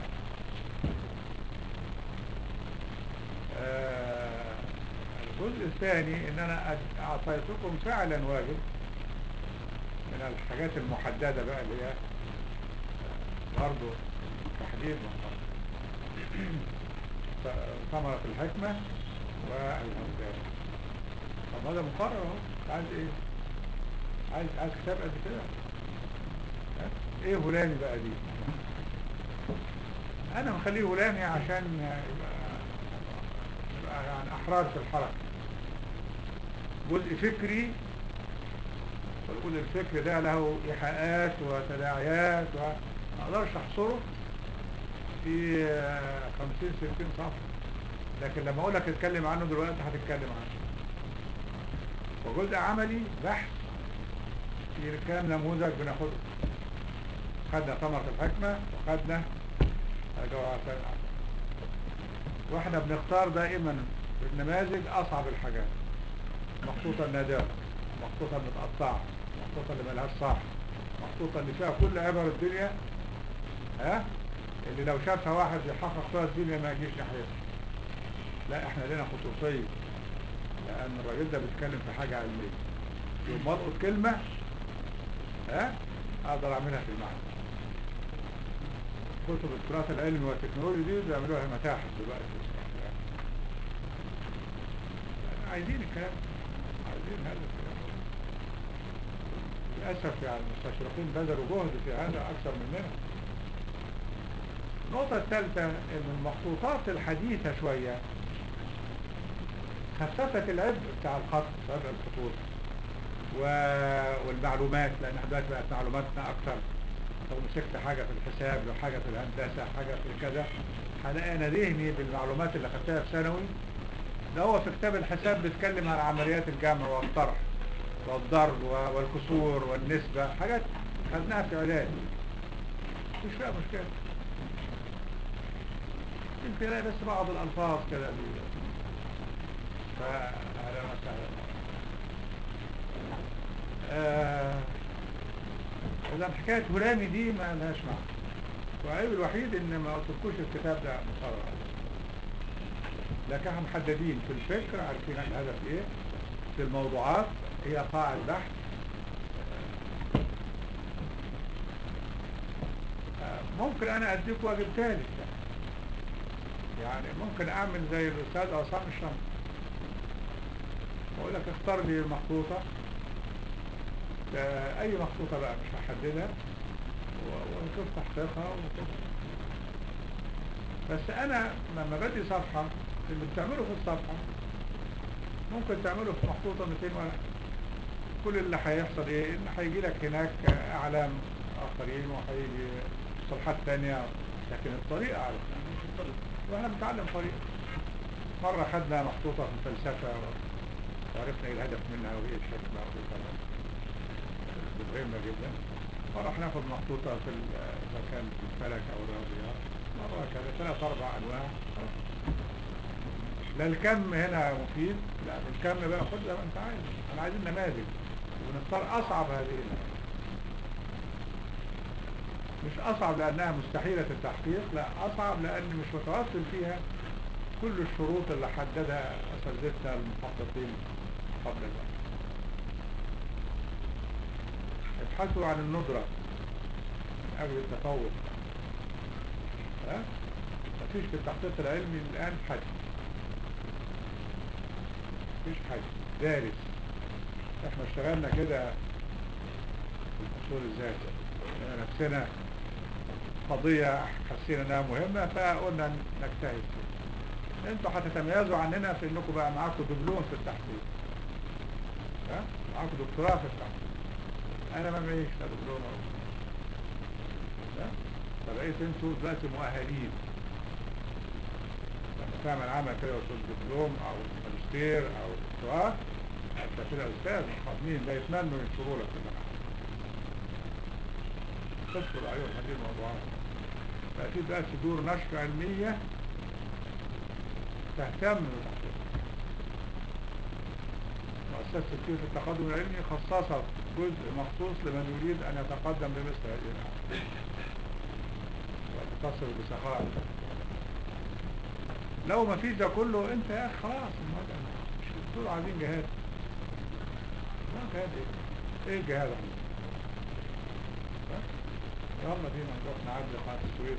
آه الجزء الثاني ان انا أد- اعطيتكم فعلا واجب من الحاجات المحددة بقى اللي هي آه، برضه تحديد مقام ث- ثمرة الحكمة والهمدان طب هذا مقرر اهو عايز ايه عايز عايز كتاب قد كده ها؟ ايه هلامي بقى دي انا مخليه هلامي عشان يبقى, يبقى يعني احرار في الحركة جزء فكري والجزء الفكري ده له ايحاءات وتداعيات وما اقدرش احصره في آه، خمسين ستين صفحة لكن لما اقول لك اتكلم عنه دلوقتي هتتكلم عنه وجزء عملي بحث في كام نموذج بناخده خدنا ثمرة الحكمة وخدنا جوهرة العقل واحنا بنختار دائما في النماذج اصعب الحاجات مخطوطة النادرة مخطوطة المتقطعة مخطوطة اللي ملهاش صح مخطوطة اللي فيها كل عبر الدنيا ها اللي لو شافها واحد يحقق فيها الدنيا ما يجيش ناحيتها لا احنا لنا خصوصية لان الراجل ده بيتكلم في حاجة علمية يوم ما القط كلمة ها اقدر اعملها في المعنى كتب التراث العلمي والتكنولوجي دي بيعملوها متاحف دلوقتي يعني عايزين الكلام عايزين هذا الكلام للأسف يعني المستشرقين بذلوا جهد في هذا أكثر مننا النقطة الثالثة إن المخطوطات الحديثة شوية خففت العبء بتاع الخط عبء الخطوط و... والمعلومات لأن احنا دلوقتي بقت معلوماتنا أكثر لو مسكت حاجة في الحساب لو حاجة في الهندسة حاجة في كذا هلاقي أنا ذهني بالمعلومات اللي خدتها في ثانوي ده هو في كتاب الحساب بيتكلم عن عمليات الجمع والطرح والضرب و- والكسور والنسبة حاجات خدناها في إعدادي مش فيها مشكلة يمكن الاقي بس بعض الألفاظ كده دي فأهلا وسهلا آه إذا حكاية هلامي دي ما لهاش معنى وعيب الوحيد إن ما قلتلكوش الكتاب ده مقرر لكن احنا محددين في الفكر عارفين الهدف ايه في الموضوعات هي قاعد بحث آه، ممكن انا اديك واجب ثالث يعني ممكن اعمل زي الاستاذ عصام الشمس واقول لك اختار لي مخطوطة آه، اي مخطوطة بقى مش هحددها و- وشوف تحقيقها وشوف بس انا لما بدي صفحة اللي بتعمله في الصفحة ممكن تعمله في مخطوطة 200 ورقة كل اللي هيحصل ايه ان هيجي لك هناك اعلام اخرين وهيجي صفحات تانية لكن الطريقة على مش الطلب واحنا بنتعلم طريقة مرة خدنا مخطوطة في الفلسفة وعرفنا ايه الهدف منها وايه الحكمة وايه كذا بتهمنا جدا مرة هناخد مخطوطة في ال- اذا كان في الفلك او الرياضيات مرة كذا ثلاث اربع انواع لا الكم هنا مفيد لا الكم بقى خد زي ما انت عايز انا عايزين نماذج ونختار اصعب هذه النماذج مش اصعب لانها مستحيلة التحقيق لا اصعب لان مش متوفر فيها كل الشروط اللي حددها اساتذتنا المحققين قبل ذلك ابحثوا عن الندرة من اجل التطور ها مفيش في التحقيق العلمي الان حد مفيش حد دارس احنا اشتغلنا كده في الاصول الذاتي لقينا نفسنا قضية حسينا انها مهمة فقلنا نجتهد فيها انتوا هتتميزوا عننا في انكم بقى معاكم دبلوم في التحقيق ها معاك دكتوراه في التحقيق انا ما معيش لا دبلوم ولا ها فبقيت انتوا دلوقتي مؤهلين لما تعمل عمل كده وتقول دبلوم او ماجستير او دكتوراه انت كده استاذ مقدمين لا يتمنوا ينشروا لك كل حاجه تدخل عليهم هذه الموضوعات بقى في دلوقتي دور نشر علميه تهتم بالتحقيق مؤسسة التوت التقدم العلمي خصصت جزء مخصوص لمن يريد أن يتقدم بمثل هذه الأعمال وتصل بسخاء لو ما فيش ده كله انت يا اخي خلاص الموضوع مش بتقولوا عايزين جهاد لا جهاد ايه ايه الجهاد عندنا ها؟ يلا بينا نروح نعدي قناة السويس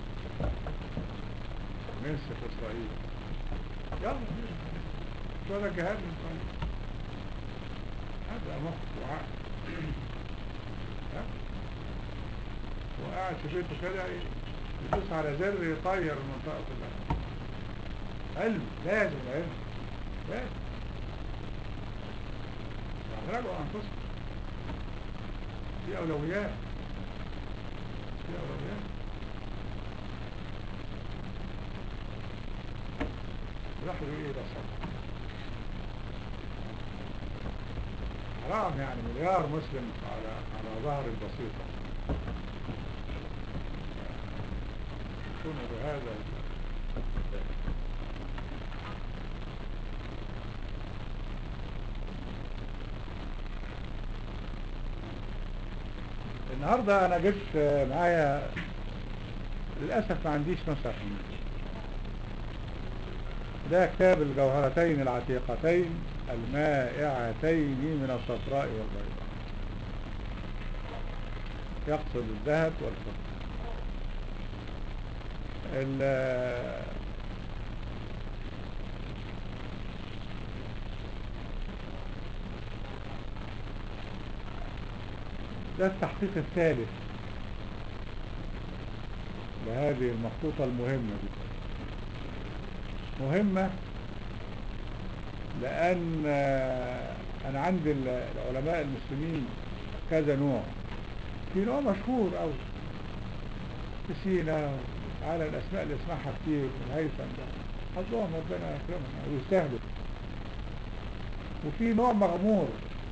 وننسف اسرائيل يلا بينا شو ده الجهاد من اسرائيل هذا مخ وعقل ها؟ وقاعد في بيته كده يدوس على زر يطير المنطقة كلها علم لازم العلم لازم راجعوا أنفسكم في أولويات في أولويات راحوا ايه ده صح حرام يعني مليار مسلم على على ظهر البسيطة يكون بهذا النهاردة أنا جبت معايا للأسف ما عنديش نسخ منه ده كتاب الجوهرتين العتيقتين المائعتين من الصفراء والبيضاء يقصد الذهب والفضة ال- ده التحقيق الثالث لهذه المخطوطة المهمة دي مهمة لأن آه، أنا عندي ال- العلماء المسلمين كذا نوع في نوع مشهور أوي في سينا على الأسماء اللي اسمعها كتير الهيثم ده حظهم ربنا يكرمهم ويستهدف وفي نوع مغمور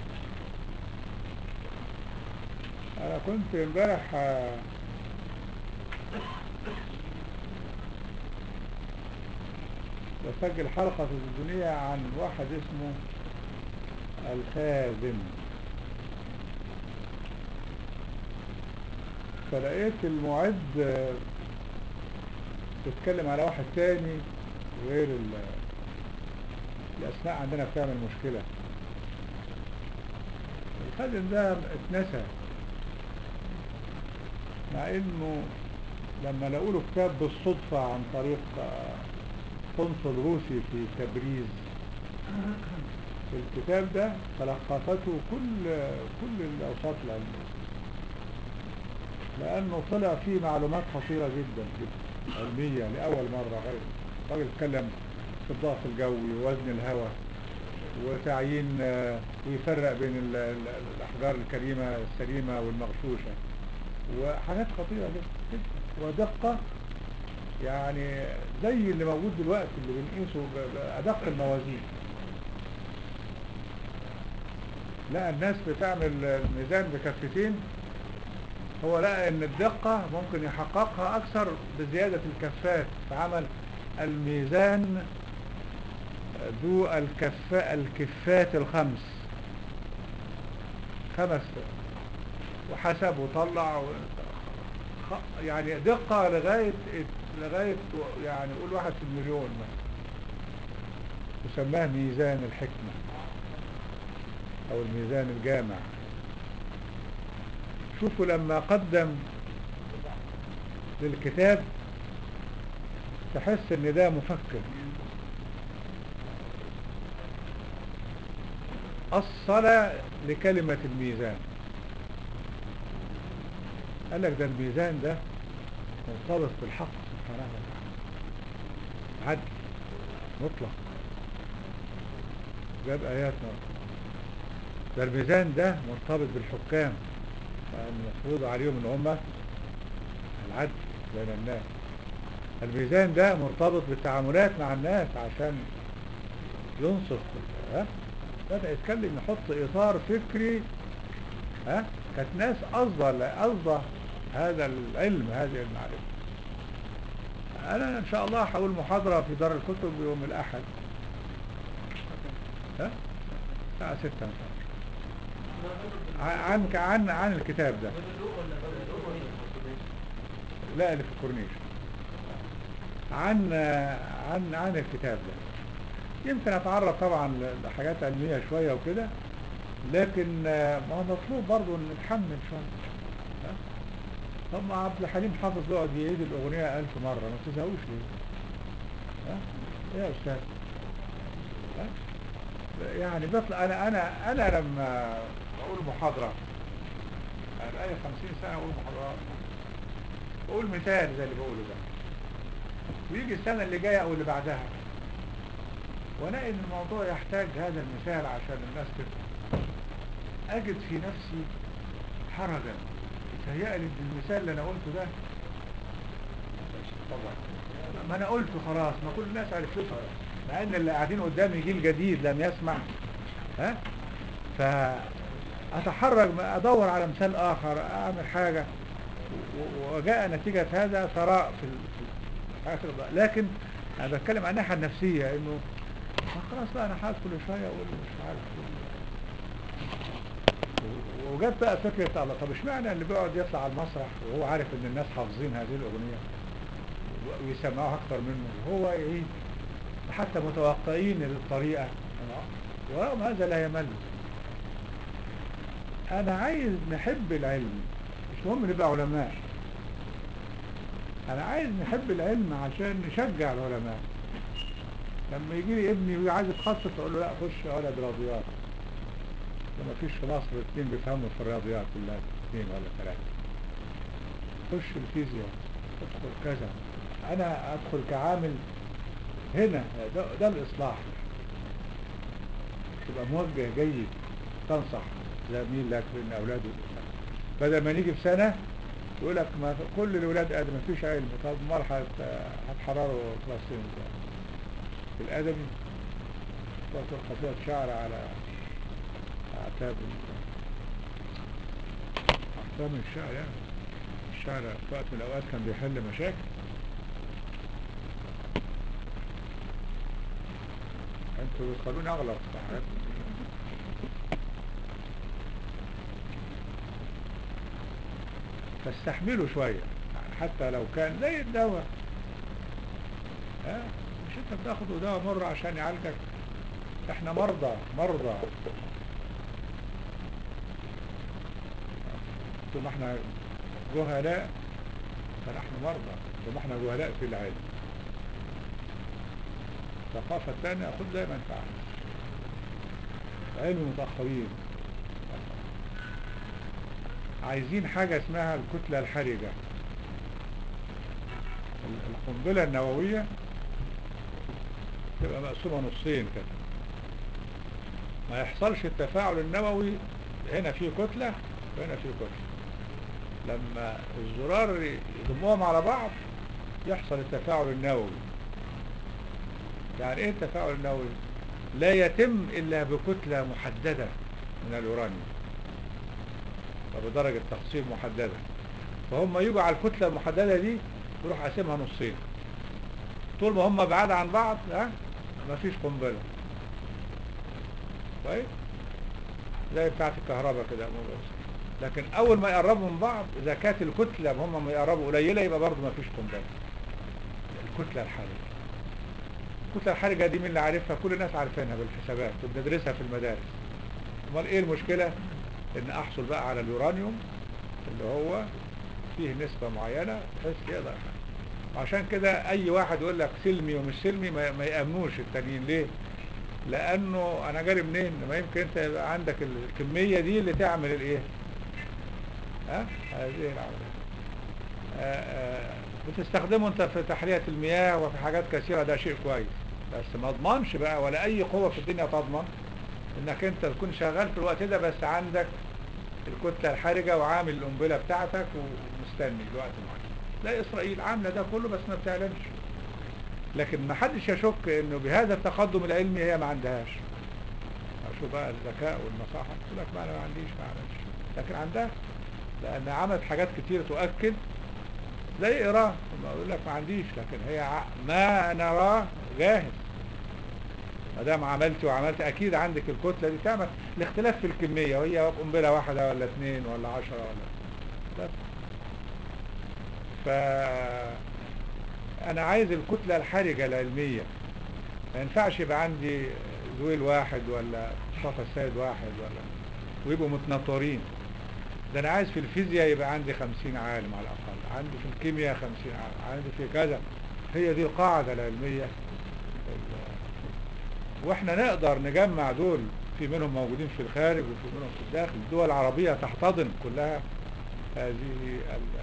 أنا كنت امبارح آه، بسجل حلقة في الدنيا عن واحد اسمه الخازن فلقيت المعد آه، بيتكلم على واحد تاني غير ال- الأسماء عندنا بتعمل مشكلة الخازن ده اتنسى مع انه لما لقوا له كتاب بالصدفة عن طريق آه، قنصل روسي في تبريز الكتاب ده تلخصته كل كل الاوساط العلمية لانه طلع فيه معلومات خطيرة جدا جدا علمية لأول مرة غير الراجل اتكلم في الضغط الجوي ووزن الهواء وتعيين آه، ويفرق بين ال- ال- الأحجار الكريمة السليمة والمغشوشة وحاجات خطيرة جدا جدا ودقة يعني زي اللي موجود دلوقتي اللي بنقيسه ب- بأدق الموازين لا الناس بتعمل الميزان بكفتين هو لقى ان الدقة ممكن يحققها اكثر بزيادة الكفات فعمل الميزان ذو الكف الكفات الخمس خمس وحسب وطلع و... خ- يعني دقة لغاية لغاية يعني قول واحد في المليون مثلا يسماه ميزان الحكمة او الميزان الجامع شوفوا لما قدم للكتاب تحس ان ده مفكر أصل لكلمة الميزان قال لك ده الميزان ده مرتبط بالحق سبحانه وتعالى عدل مطلق جاب آيات مرة ده الميزان ده مرتبط بالحكام المفروض عليهم ان هم العدل بين الناس الميزان ده مرتبط بالتعاملات مع الناس عشان ينصف ها بدأ يتكلم يحط إطار فكري ها كانت ناس قصده قصده هذا العلم هذه المعرفة أنا إن شاء الله هقول محاضرة في دار الكتب يوم الأحد ها الساعة 6 إن شاء الله عن عن عن الكتاب ده لا اللي في الكورنيش عن عن عن الكتاب ده يمكن اتعرف طبعا لحاجات علمية شوية وكده لكن ما هو مطلوب برضه ان نتحمل شوية ها؟ طب ما عبد الحليم حافظ يقعد يعيد الاغنية الف مرة ما تزهقوش ليه ها ايه يا استاذ ها يعني بطلع انا انا انا لما اقول محاضرة انا بقالي 50 سنة اقول محاضرات بقول مثال زي اللي بقوله ده ويجي السنة اللي جاية او اللي بعدها والاقي ان الموضوع يحتاج هذا المثال عشان الناس تفهم اجد في نفسي حرجا يتهيألي ان المثال اللي انا قلته ده طبعا ما انا قلته خلاص ما كل الناس عرفته مع ان اللي قاعدين قدامي جيل جديد لم يسمع ها فاتحرج ادور على مثال اخر اعمل حاجة وجاء نتيجة هذا ثراء في الحياة لكن انا بتكلم عن الناحية النفسية انه خلاص بقى انا هقعد كل شوية اقول مش عارف وجت بقى فكرة الله طب اشمعنى اللي بيقعد يطلع على المسرح وهو عارف ان الناس حافظين هذه الاغنية ويسمعوها اكتر منه وهو ايه حتى متوقعين الطريقة ورغم هذا لا يمل انا عايز نحب العلم مش مهم نبقى علماء انا عايز نحب العلم عشان نشجع العلماء لما يجي لي ابني وعايز يتخصص اقول له لا خش ولد رياضيات ما فيش في مصر اثنين بيفهموا في الرياضيات كلها اثنين ولا ثلاثة خش الفيزياء ادخل كذا انا ادخل كعامل هنا ده, ده الاصلاح تبقى موجه جيد تنصح زميل لك ان اولاده بدل ما نيجي في سنة يقول لك ما كل الاولاد ادم ما فيش علم طب امال هتحرروا فلسطين ازاي في الادبي تقول قصيدة شعر على اعتاب اعتاب الشعر يعني الشعر في وقت من الاوقات كان بيحل مشاكل انتوا بتخلوني اغلط في حاجات فاستحملوا شوية يعني حتى لو كان زي الدواء ها مش انت بتاخد دواء مر عشان يعالجك احنا مرضى مرضى ثم احنا جهلاء فنحن مرضى ثم احنا جهلاء في العلم الثقافة الثانية خذ زي ما انت عايز علم متأخرين عايزين حاجة اسمها الكتلة الحرجة القنبلة النووية تبقى مقسومة نصين كده ما يحصلش التفاعل النووي هنا في كتلة وهنا في كتلة لما الزرار يضموهم على بعض يحصل التفاعل النووي يعني ايه التفاعل النووي لا يتم الا بكتلة محددة من اليورانيوم وبدرجة تقسيم محددة فهم يجوا على الكتلة المحددة دي يروح قاسمها نصين طول ما هم بعاد عن بعض ها مفيش قنبلة طيب زي بتاعت الكهرباء كده لكن اول ما يقربوا من بعض اذا كانت الكتلة هم ما يقربوا قليلة يبقى برضه مفيش قنبلة الكتلة الحرجة الكتلة الحرجة دي من اللي عارفها كل الناس عارفينها بالحسابات وبندرسها في المدارس امال ايه المشكلة ان احصل بقى على اليورانيوم اللي هو فيه نسبة معينة بحيث يقدر عشان كده اي واحد يقول لك سلمي ومش سلمي ما, ما يأمنوش التانيين ليه لانه انا جاري منين ما يمكن انت يبقى عندك الكمية دي اللي تعمل الايه ها هذه العملية بتستخدمه انت في تحلية المياه وفي حاجات كثيرة ده شيء كويس بس ما اضمنش بقى ولا اي قوة في الدنيا تضمن انك انت تكون شغال في الوقت ده بس عندك الكتلة الحرجة وعامل القنبلة بتاعتك ومستني الوقت معين لا اسرائيل عاملة ده كله بس ما بتعلنش لكن ما حدش يشك انه بهذا التقدم العلمي هي ما عندهاش شوف بقى الذكاء والنصاحة تقول لك ما انا ما عنديش ما اعلنش لكن عندها لان عملت حاجات كتير تؤكد زي ايران ما اقول لك ما عنديش لكن هي ع- ما نراه جاهز ما دام عملت وعملت اكيد عندك الكتله دي تعمل الاختلاف في الكميه وهي قنبله واحده ولا اثنين ولا عشرة ولا بس ف انا عايز الكتله الحرجه العلميه ما ينفعش يبقى عندي زويل واحد ولا مصطفى السيد واحد ولا ويبقوا متنطرين ده انا عايز في الفيزياء يبقى عندي خمسين عالم على الاقل عندي في الكيمياء خمسين عالم عندي في كذا هي دي القاعدة العلمية ال- واحنا نقدر نجمع دول في منهم موجودين في الخارج وفي منهم في الداخل الدول العربية تحتضن كلها هذه ال-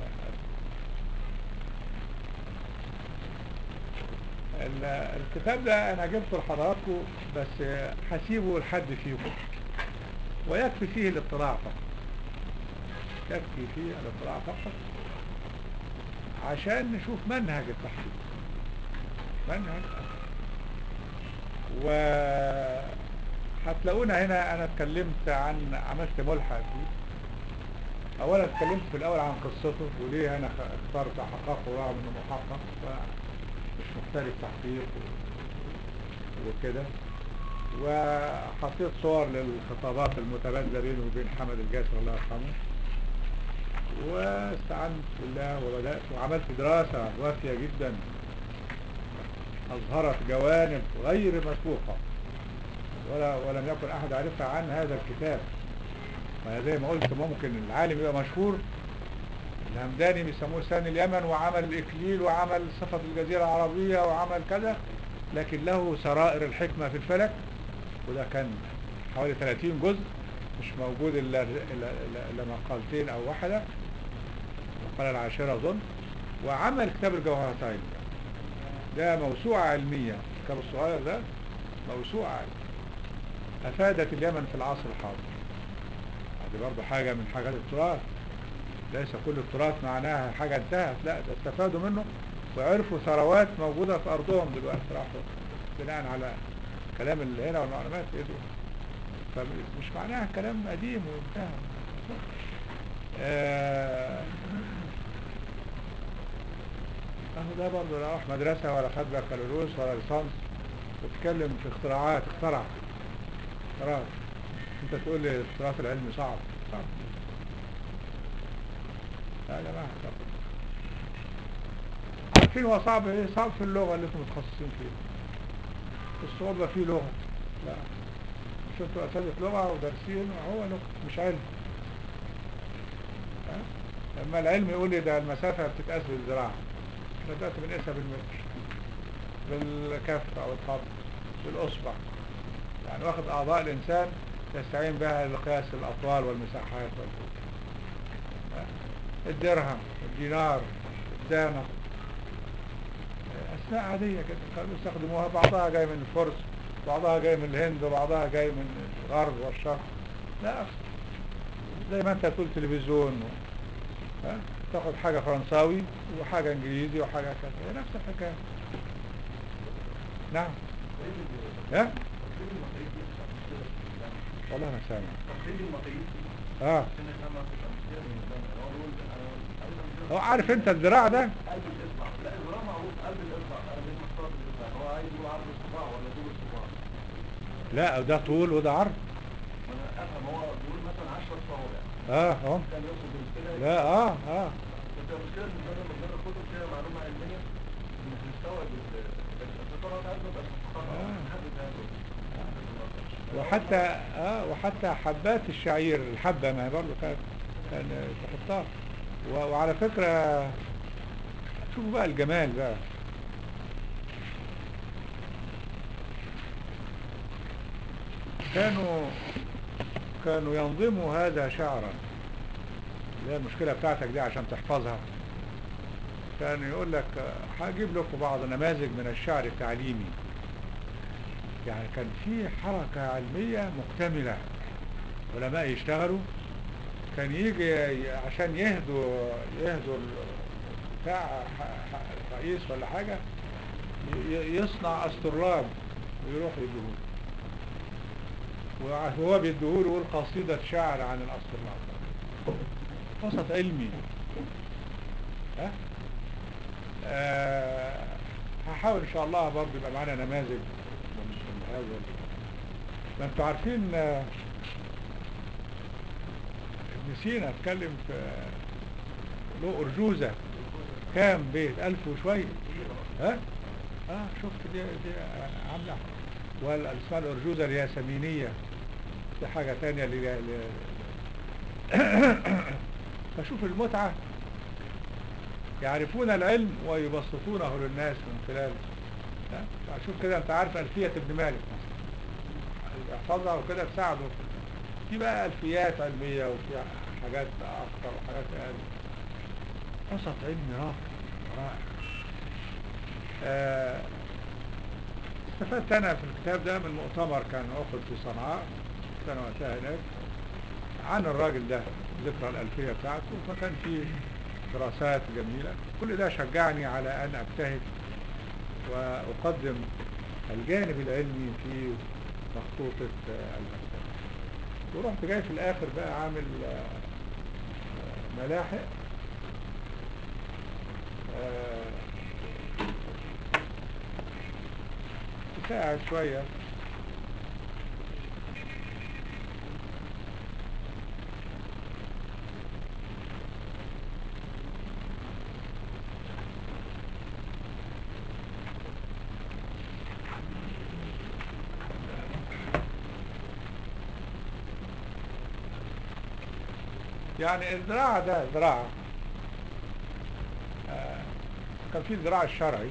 ال- الكتاب ده انا جبته لحضراتكم بس هسيبه لحد فيكم ويكفي فيه الاطلاع فقط يكفي فيه الاطلاع فقط عشان نشوف منهج التحقيق منهج و هتلاقونا هنا انا اتكلمت عن عملت ملحق فيه اولا اتكلمت في الاول عن قصته وليه انا خ- اخترت احققه رغم انه محقق مش محترف تحقيق و- وكده وحطيت صور للخطابات المتبادله بينه وبين حمد الجاسر الله يرحمه واستعنت بالله وبدأت وعملت دراسة وافية جدا أظهرت جوانب غير مسبوقة ولا ولم يكن أحد عرفها عن هذا الكتاب زي ما قلت ممكن العالم يبقى مشهور الهمداني بيسموه ثاني اليمن وعمل الإكليل وعمل صفة الجزيرة العربية وعمل كذا لكن له سرائر الحكمة في الفلك وده كان حوالي 30 جزء مش موجود إلا, إلا, إلا, إلا مقالتين أو واحدة المقالة العاشرة أظن وعمل كتاب الجوهرتين ده موسوعة علمية الكتاب الصغير ده موسوعة علمية أفادت اليمن في العصر الحاضر هذه برضه حاجة من حاجات التراث ليس كل التراث معناها حاجة انتهت لا ده استفادوا منه وعرفوا ثروات موجودة في أرضهم دلوقتي راحوا بناء على كلام اللي هنا والمعلومات يدوا فمش معناها كلام قديم وانتهى آه، اهو ده برضه لا راح مدرسة ولا خد بكالوريوس ولا ليسانس وتتكلم في اختراعات اخترع اختراعات انت تقول لي التراث العلمي صعب صعب لا يا جماعة صعب عارفين هو صعب ايه صعب في اللغة اللي انتم متخصصين فيها الصعوبة فيه لغة لا مش انتوا اساتذة لغة ودارسين هو لغة مش علم ها؟ لما العلم يقول لي ده المسافة بتتقاس بالذراع احنا دلوقتي بنقيسها بالمتر بالكف او القبض بالاصبع يعني واخد اعضاء الانسان يستعين بها لقياس الاطوال والمساحات والكل ها؟ الدرهم الدينار الدانة اسماء عادية كده كانوا يستخدموها بعضها جاي من الفرس بعضها جاي من الهند وبعضها جاي من الغرب والشرق لا أصل زي ما انت تقول تلفزيون و... ها؟ تاخد حاجة فرنساوي وحاجة انجليزي وحاجة كذا هي نفس الحكاية نعم ها تقريب المقاييس دي مش مشكلة في الإسلام. والله انا سامع تقريب المقاييس دي اه عشان نفهمها تبقى مشكلة في الإسلام. يعني هو بيقول أنا عايز أمشي هو عارف انت الذراع ده قلب الإصبع لا الغرام معروف قلب الإصبع أنا بين محتار بالإصبع هو عايز يقول عرض الصباع ولا طول الصباع لا ده طول وده عرض وأنا أفهم هو بيقول مثلا 10 صوابع اه اهو كان يقصد بالكده لا اه اه بس المشكلة إن أنا لما بنقرا كتب فيها معلومة علمية مش مستوعب ال- بس طبعا ساعات ببقى آه. محدد هذا وحتى اه وحتى حبات الشعير الحبة ما هي برضه كانت كان تحطها و- وعلى فكرة شوفوا بقى الجمال بقى كانوا كانوا ينظموا هذا شعرا اللي هي المشكلة بتاعتك دي عشان تحفظها كان يقول لك آه، هجيب لكم بعض نماذج من الشعر التعليمي يعني كان في حركة علمية مكتملة علماء يشتغلوا كان يجي ي- عشان يهدوا يهدوا ال- بتاع ح- ح- رئيس ولا حاجة ي- ي- يصنع استرلاب ويروح يديهوله وهو بيديهوله يقول قصيدة شعر عن الاسترلاب وسط علمي ها آه هحاول ان شاء الله برضه يبقى معانا نماذج من من هذا ال- ما انتوا عارفين آه، نسينا اتكلم في له ارجوزة كام بيت الف وشوية ها اه شفت دي, دي عاملة والاسماء الارجوزة الياسمينية دي حاجة تانية اللي فشوف المتعة يعرفون العلم ويبسطونه للناس من خلال ها؟ شوف كده انت عارف ألفية ابن مالك مثلا يحفظها وكده تساعده في- في بقى ألفيات علمية وفي حاجات أكتر وحاجات أقل وسط علمي رائع رائع آه، استفدت أنا في الكتاب ده من مؤتمر كان عقد في صنعاء كان وقتها هناك عن الراجل ده ذكرى الألفية بتاعته فكان فيه دراسات جميلة كل ده شجعني على أن أجتهد وأقدم الجانب العلمي في مخطوطة آه، المكتبة ورحت جاي في الآخر بقى عامل آه، آه، ملاحق آه، تساعد شوية يعني الزراعة ده زراعة آه، كان في الزراعة الشرعي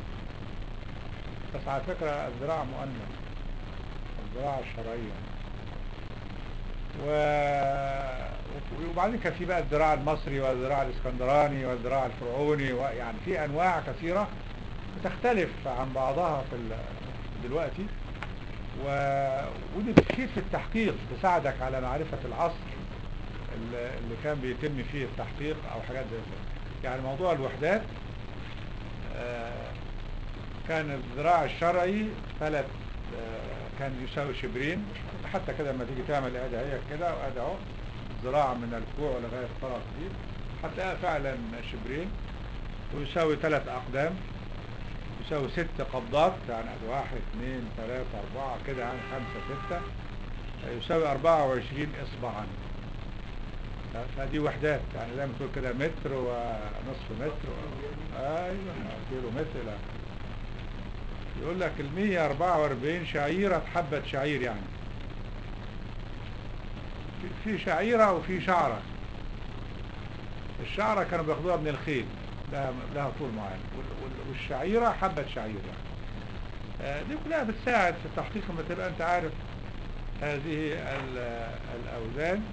بس على فكرة الزراعة مؤنث الزراعة الشرعية و... وبعدين كان في بقى الزراعة المصري والزراعة الاسكندراني والزراعة الفرعوني ويعني في انواع كثيرة بتختلف عن بعضها في ال... دلوقتي و... ودي بتفيد في التحقيق تساعدك على معرفة العصر اللي اللي كان بيتم فيه التحقيق او حاجات زي كده يعني موضوع الوحدات آه، كان الزراع الشرعي ثلاث آه، كان يساوي شبرين حتى كده لما تيجي تعمل ادي هي كده وادي اهو زراعة من الكوع لغاية طرف دي هتلاقيها فعلا شبرين ويساوي ثلاث اقدام يساوي ست قبضات يعني ادي واحد اثنين ثلاثة اربعة كده يعني خمسة ستة يساوي اربعة وعشرين اصبعا ف- فدي وحدات يعني زي ما تقول كده متر ونصف متر و... ايوه كيلو متر لا يقول لك ال 144 شعيرة حبة شعير يعني في- في شعيرة وفي شعرة الشعرة كانوا بياخدوها من الخيل لها, لها طول معين وال- وال- والشعيرة حبة شعير يعني آه، دي كلها بتساعد في التحقيق لما تبقى انت عارف هذه ال- الأوزان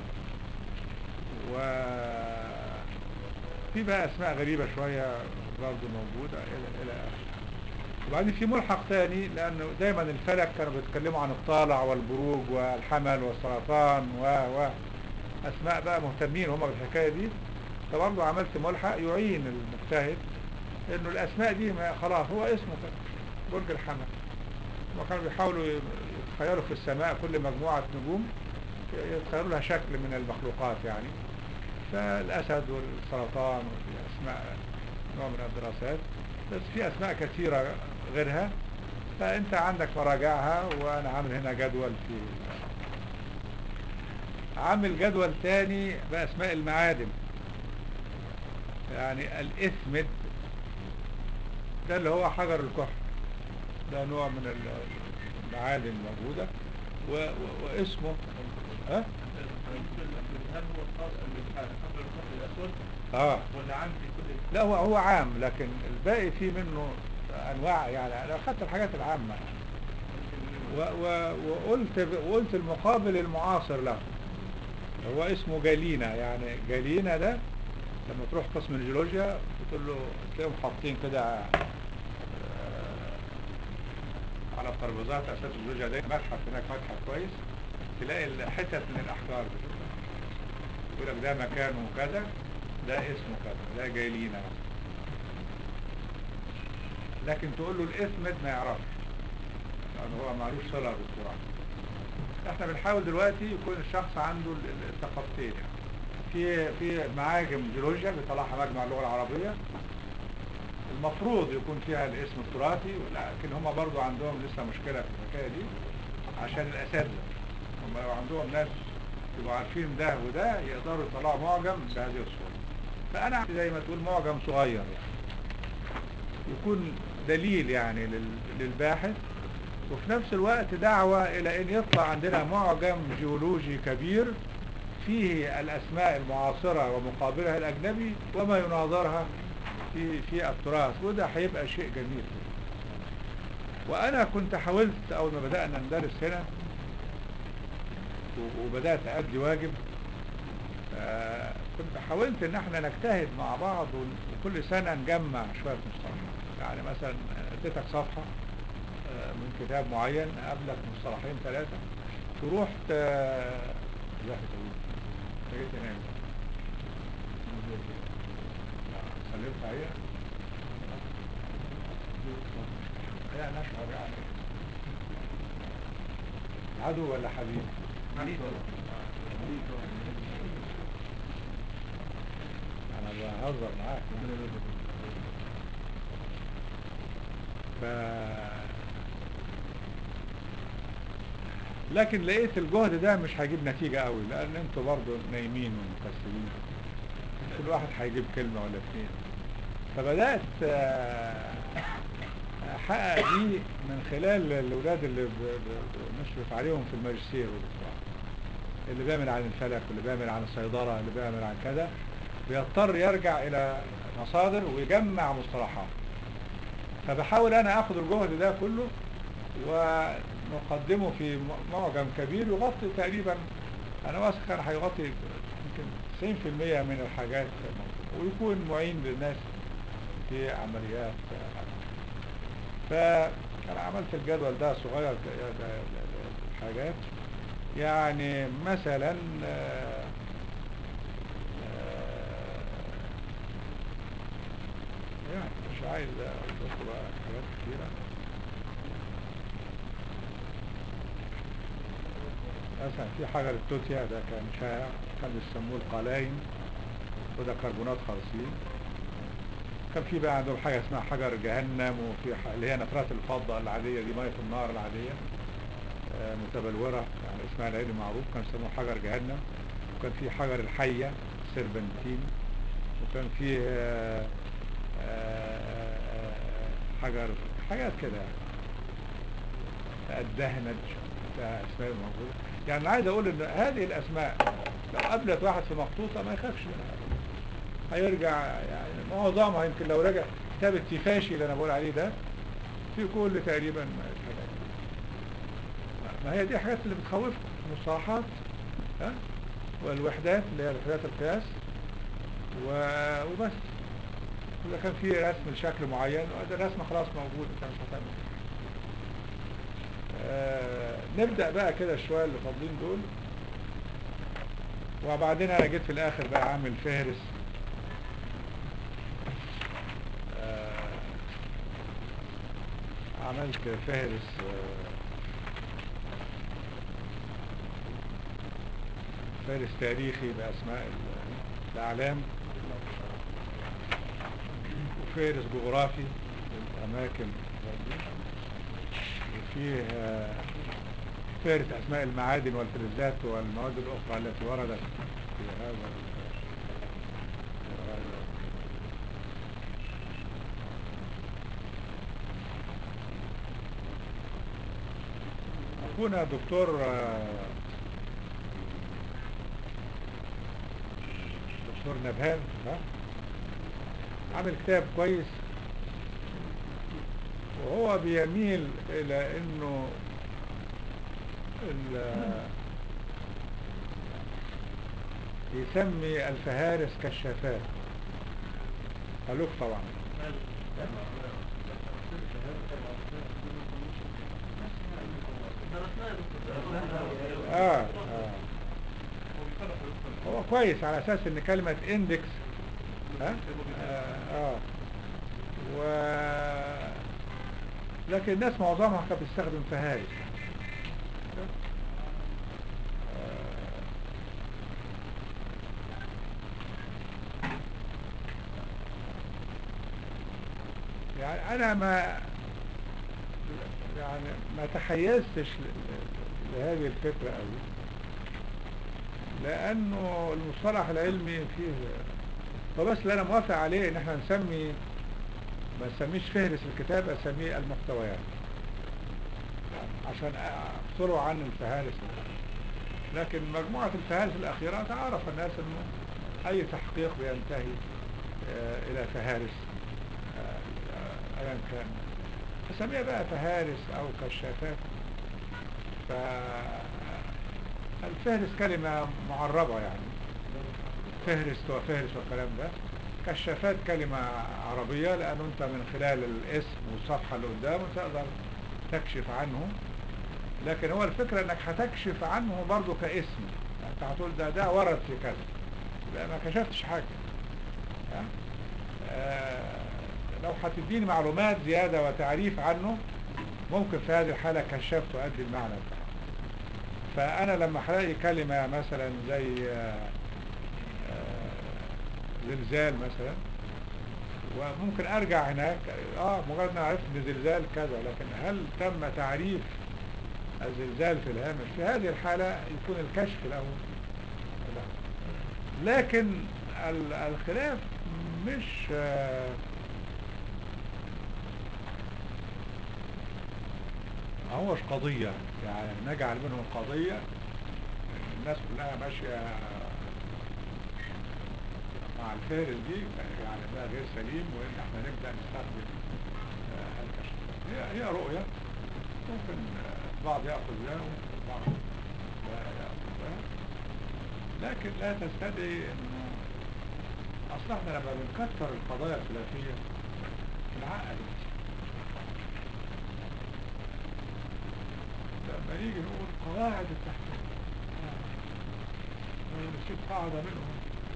وفي بقى اسماء غريبة شوية برضه موجودة الى الى اخره وبعدين في ملحق ثاني لانه دايما الفلك كانوا بيتكلموا عن الطالع والبروج والحمل والسرطان و و اسماء بقى مهتمين هم بالحكاية دي فبرضه عملت ملحق يعين المجتهد انه الاسماء دي ما خلاص هو اسمه كده برج الحمل وكانوا بيحاولوا يتخيلوا في السماء كل مجموعة نجوم يتخيلوا لها شكل من المخلوقات يعني فالأسد والسرطان ودي أسماء نوع من الدراسات بس في أسماء كثيرة غيرها فأنت عندك مراجعها وأنا عامل هنا جدول في عامل جدول تاني بأسماء المعادن يعني الإثمد ده اللي هو حجر الكحل ده نوع من ال- المعادن الموجودة و... و... واسمه ها؟ هل هو خاص بالحجر الكحل الاسود اه ولا عام في كل لا هو هو عام لكن الباقي فيه منه انواع يعني انا اخذت الحاجات العامة يعني و... و... وقلت وقلت المقابل المعاصر له هو اسمه جالينا يعني جالينا ده لما تروح قسم الجيولوجيا بتقول له تلاقيهم حاطين كده آه، على الترابيزات اساس الجيولوجيا ده متحف هناك متحف كويس تلاقي الحتت من الاحجار بتبقى يقول لك ده مكانه كذا ده اسمه كذا ده جاي لينا مثلا لكن تقول له الاسمد ما يعرفش لان هو معلوش صله بالتراث احنا بنحاول دلوقتي يكون الشخص عنده ال- ال- الثقافتين يعني في في معاجم جيولوجيا بيطلعها مجمع اللغه العربيه المفروض يكون فيها الاسم التراثي لكن هم برضو عندهم لسه مشكله في الحكايه دي عشان الاساتذه هم لو عندهم ناس يبقوا عارفين ده وده يقدروا يطلعوا معجم بهذه الصوره فانا زي ما تقول معجم صغير يعني يكون دليل يعني لل- للباحث وفي نفس الوقت دعوة إلى أن يطلع عندنا معجم جيولوجي كبير فيه الأسماء المعاصرة ومقابلها الأجنبي وما يناظرها في في التراث وده هيبقى شيء جميل وأنا كنت حاولت أول ما بدأنا ندرس هنا و- وبدأت أدي واجب آه، كنت حاولت ان احنا نجتهد مع بعض ون- وكل سنة نجمع شوية مصطلحات يعني مثلا اديتك صفحة آه، من كتاب معين قابلك مصطلحين ثلاثة تروح ت... لا تقول جيت تنام آه، سلمت عليها لا نشعر يعني عدو ولا حبيب انا بهزر معاك ف... لكن لقيت الجهد ده مش هيجيب نتيجة قوي لان انتوا برضو نايمين ومكسلين كل واحد هيجيب كلمة ولا اتنين فبدأت آه، احقق دي من خلال الاولاد اللي ب- ب- بنشرف عليهم في الماجستير والدكتوراه اللي بيعمل عن الفلك واللي بيعمل عن الصيدلة اللي بيعمل عن كذا بيضطر يرجع الى مصادر ويجمع مصطلحات فبحاول انا اخد الجهد ده كله ونقدمه في م- معجم كبير يغطي تقريبا انا واثق كان هيغطي يمكن 90% من الحاجات الموجودة ويكون معين للناس في عمليات فانا عملت الجدول ده صغير ك- ده- ده- ده- حاجات يعني مثلا آه، آه، يعني مش عايز اقول لكم بقى حاجات كتيرة مثلا في حجر التوتيا ده كان شائع كان بيسموه القلايم وده كربونات خالصين كان في بقى عندهم حاجة اسمها حجر جهنم وفي ح- اللي هي نترات الفضة العادية دي مية النار العادية آه، متبلورة يعني اسمها العلمي معروف كان يسموه حجر جهنم وكان في حجر الحية سيربنتين وكان في آه، آه، آه، حجر حاجات كده يعني الدهنج ده اسماء موجودة يعني أنا عايز اقول ان هذه الاسماء لو قابلت واحد في مخطوطة ما يخافش منها هيرجع يعني معظمها يمكن لو رجع كتاب التفاشي اللي انا بقول عليه ده في كل تقريبا الحاجات ما هي دي الحاجات اللي بتخوفكم المصطلحات ها والوحدات اللي هي وحدات القياس و- وبس إذا كان في رسم لشكل معين ده الرسم خلاص موجود انت مش هتعمل فيه. آه نبدأ بقى كده شوية اللي فاضلين دول وبعدين انا جيت في الاخر بقى عامل فهرس آه عملت فهرس آه فارس تاريخي بأسماء ال- الأعلام وفارس جغرافي للأماكن وفيه آه، فارس أسماء المعادن والفلزات والمواد الأخرى التي وردت في هذا ال- في هذا أخونا دكتور آه، دكتور نبهان ها عامل كتاب كويس وهو بيميل الى انه ال- يسمي الفهارس كشافات هلوك طبعا اه اه هو كويس على اساس ان كلمة اندكس ها اه, آه. و لكن الناس معظمها كانت بتستخدم فهارس يعني انا ما يعني ما تحيزتش ل- لهذه الفكرة قوي لانه المصطلح العلمي فيه فبس اللي انا موافق عليه ان احنا نسمي ما نسميش فهرس الكتاب اسميه المحتويات عشان افصله عن الفهارس لكن مجموعة الفهارس الأخيرة تعرف الناس أنه أي تحقيق بينتهي آه، إلى فهارس آه، آه، أيا كان نسميها بقى فهارس أو كشافات فالفهرس كلمة معربة يعني فهرس وفهرس والكلام ده كشافات كلمة عربية لأنه أنت من خلال الاسم والصفحة اللي قدامه تقدر تكشف عنه لكن هو الفكرة انك هتكشف عنه برضه كاسم يعني انت هتقول ده ده ورد في كذا لا ما كشفتش حاجة ها؟ آه لو هتديني معلومات زيادة وتعريف عنه ممكن في هذه الحالة كشفت تؤدي المعنى بتاعه فأنا لما هلاقي كلمة مثلا زي آه آه زلزال مثلا وممكن ارجع هناك اه مجرد ما عرفت ان زلزال كذا لكن هل تم تعريف الزلزال في الهامش في هذه الحالة يكون الكشف له لا. لكن ال- الخلاف مش آه، ما هوش قضية يعني نجعل منهم قضية الناس كلها ماشية مع الفارس دي يعني ده غير سليم وان احنا نبدأ نستخدم آه، الكشف هي هي رؤية ممكن آه، البعض يأخذ بها والبعض لا يأخذ بها لكن لا تستدعي انه اصل احنا لما بنكثر القضايا الخلافية بنعقد لما نيجي نقول قواعد التحكيم آه. نسيب قاعدة منهم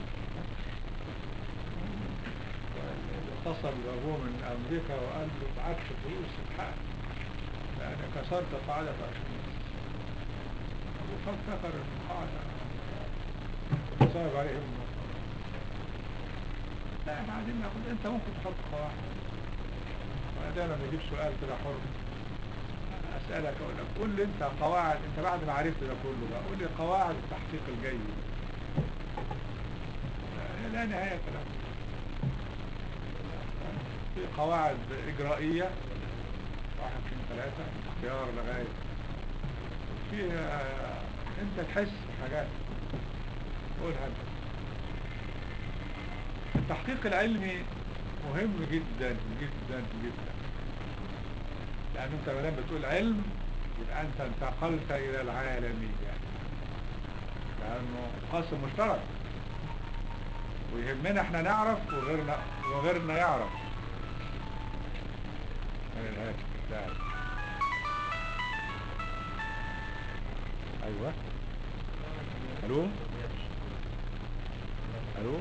اتصل بابوه من امريكا وقال له معكش فلوس تتحقق لان كسرت قاعدة عشرين ابو فكر القاعدة صعب عليه ابنه لا احنا عايزين ناخد انت ممكن تحط قواعد وانا دايما بجيب سؤال كده حر اسالك اقول لك قول لي انت قواعد انت بعد ما عرفت ده كله بقى قول لي قواعد التحقيق الجيد لا- لا نهاية له في قواعد إجرائية واحد اثنين ثلاثة اختيار لغاية في آه، انت تحس بحاجات قولها انت التحقيق العلمي مهم جدا جدا جدا لأن انت ما دام بتقول علم يبقى انت انتقلت الى العالمية لأنه قاسم مشترك ويهمنا احنا نعرف وغيرنا وغيرنا يعرف من الهاتف بتاعي ايوه الو الو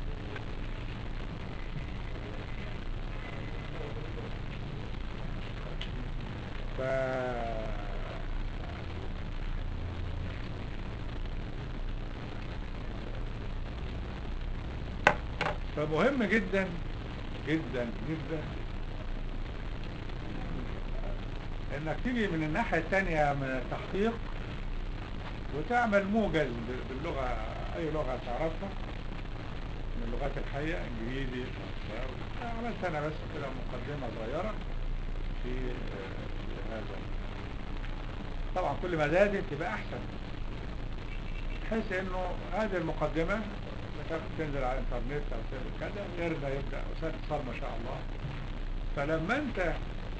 ف فمهم جدا جدا جدا انك تيجي من الناحية التانية من التحقيق وتعمل موجز ب- باللغة اي لغة تعرفها من اللغات الحية انجليزي فرنساوي عملت انا بس كده مقدمة صغيرة في آه، في هذا طبعا كل ما زادت يبقى احسن بحيث انه هذه المقدمة بتاخد تنزل على الانترنت او تعمل كذا غيرنا يبدأ وسائل اتصال ما شاء الله فلما انت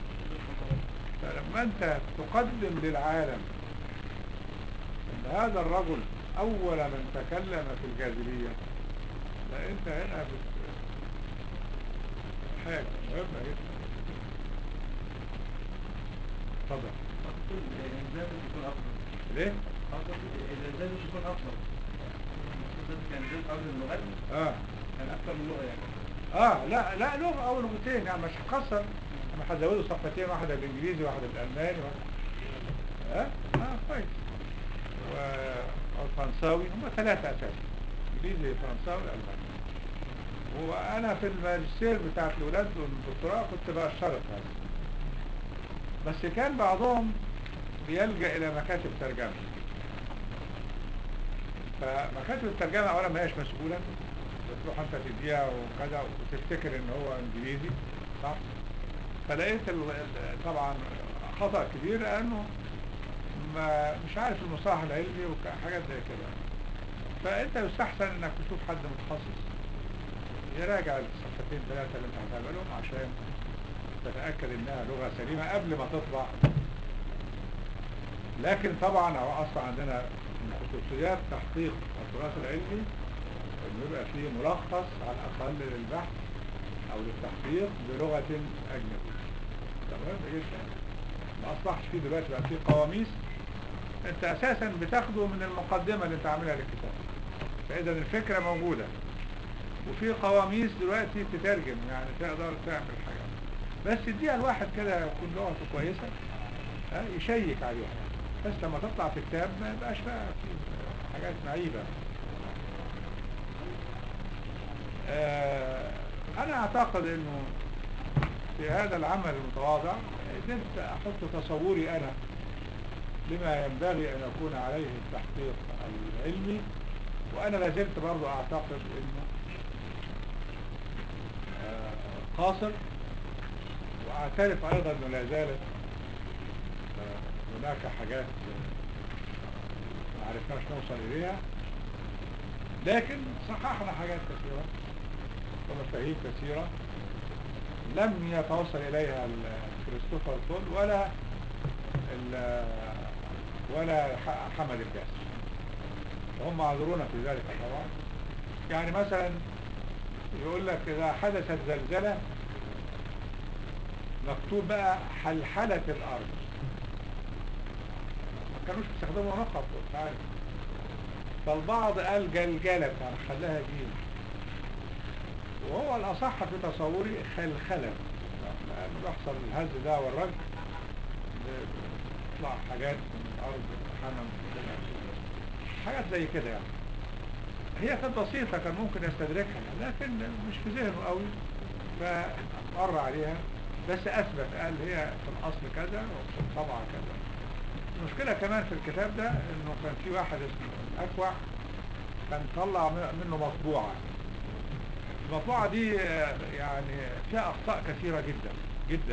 فلما انت تقدم للعالم ان هذا الرجل اول من تكلم في الجاذبية لا انت هنا بت... حاجة مهمة جدا اتفضل أقصد الإنزال يكون أفضل ليه؟ أقصد الإنزال يكون أفضل أقصد كان زاد قبل اللغات اه كان أكثر من لغة يعني اه لا لا لغة او لغتين يعني مش هتخسر انا هزوده صفحتين واحدة بالانجليزي واحدة بالالماني واحدة اه اه كويس و أو الفرنساوي هم ثلاثة اساسا انجليزي فرنساوي الماني وانا في الماجستير بتاعت الولاد والدكتوراه كنت بشترط هذا بس كان بعضهم بيلجأ الى مكاتب ترجمة فمكاتب الترجمة اولا ما هيش مسؤولة بتروح انت تديها وكذا وتفتكر ان هو انجليزي صح فلقيت ال- ال- طبعا خطأ كبير لانه ما مش عارف المصطلح العلمي وحاجات زي كده فانت يستحسن انك تشوف حد متخصص يراجع الصفحتين ثلاثة اللي انت هتعملهم عشان تتأكد انها لغة سليمة قبل ما تطبع لكن طبعا هو اصلا عندنا من خصوصيات تحقيق التراث العلمي انه يبقى فيه ملخص على الاقل للبحث او للتحقيق بلغة اجنبية ده مهم جدا ما اصبحش فيه دلوقتي بقى فيه قواميس انت اساسا بتاخده من المقدمة اللي انت عاملها للكتاب فاذا الفكرة موجودة وفي قواميس دلوقتي بتترجم يعني تقدر تعمل حاجة بس اديها الواحد كده يكون لغته كويسة ها، يشيك عليها بس لما تطلع في كتاب ما يبقاش بقى في حاجات معيبة آه، انا اعتقد انه في هذا العمل المتواضع قدرت احط تصوري انا لما ينبغي ان يكون عليه التحقيق العلمي وانا لازلت برضو اعتقد انه آه، قاصر واعترف ايضا انه لا زالت آه، هناك حاجات آه، ما عرفناش نوصل اليها لكن صححنا حاجات كثيرة ومفاهيم كثيرة لم يتوصل إليها ال- كريستوفر تول ولا ال- ولا ح- حمد الجاسر وهم معذورون في ذلك طبعا يعني مثلا يقول لك إذا حدثت زلزلة مكتوب بقى حلحلة الأرض ما كانوش بيستخدموا نقط مش عارف فالبعض قال جلجلة يعني خلاها جيم وهو الأصح في تصوري خلخلة لأنه بيحصل الهز ده والرج بيطلع حاجات من الأرض حمم كده حاجات زي كده يعني هي كانت بسيطة كان ممكن يستدركها لكن مش في ذهنه قوي فمر عليها بس أثبت قال هي في الأصل كذا وفي الطبعة كذا المشكلة كمان في الكتاب ده انه كان في واحد اسمه اكوع كان طلع م- منه مطبوعة المطبوعة دي آه، يعني فيها اخطاء كثيرة جدا جدا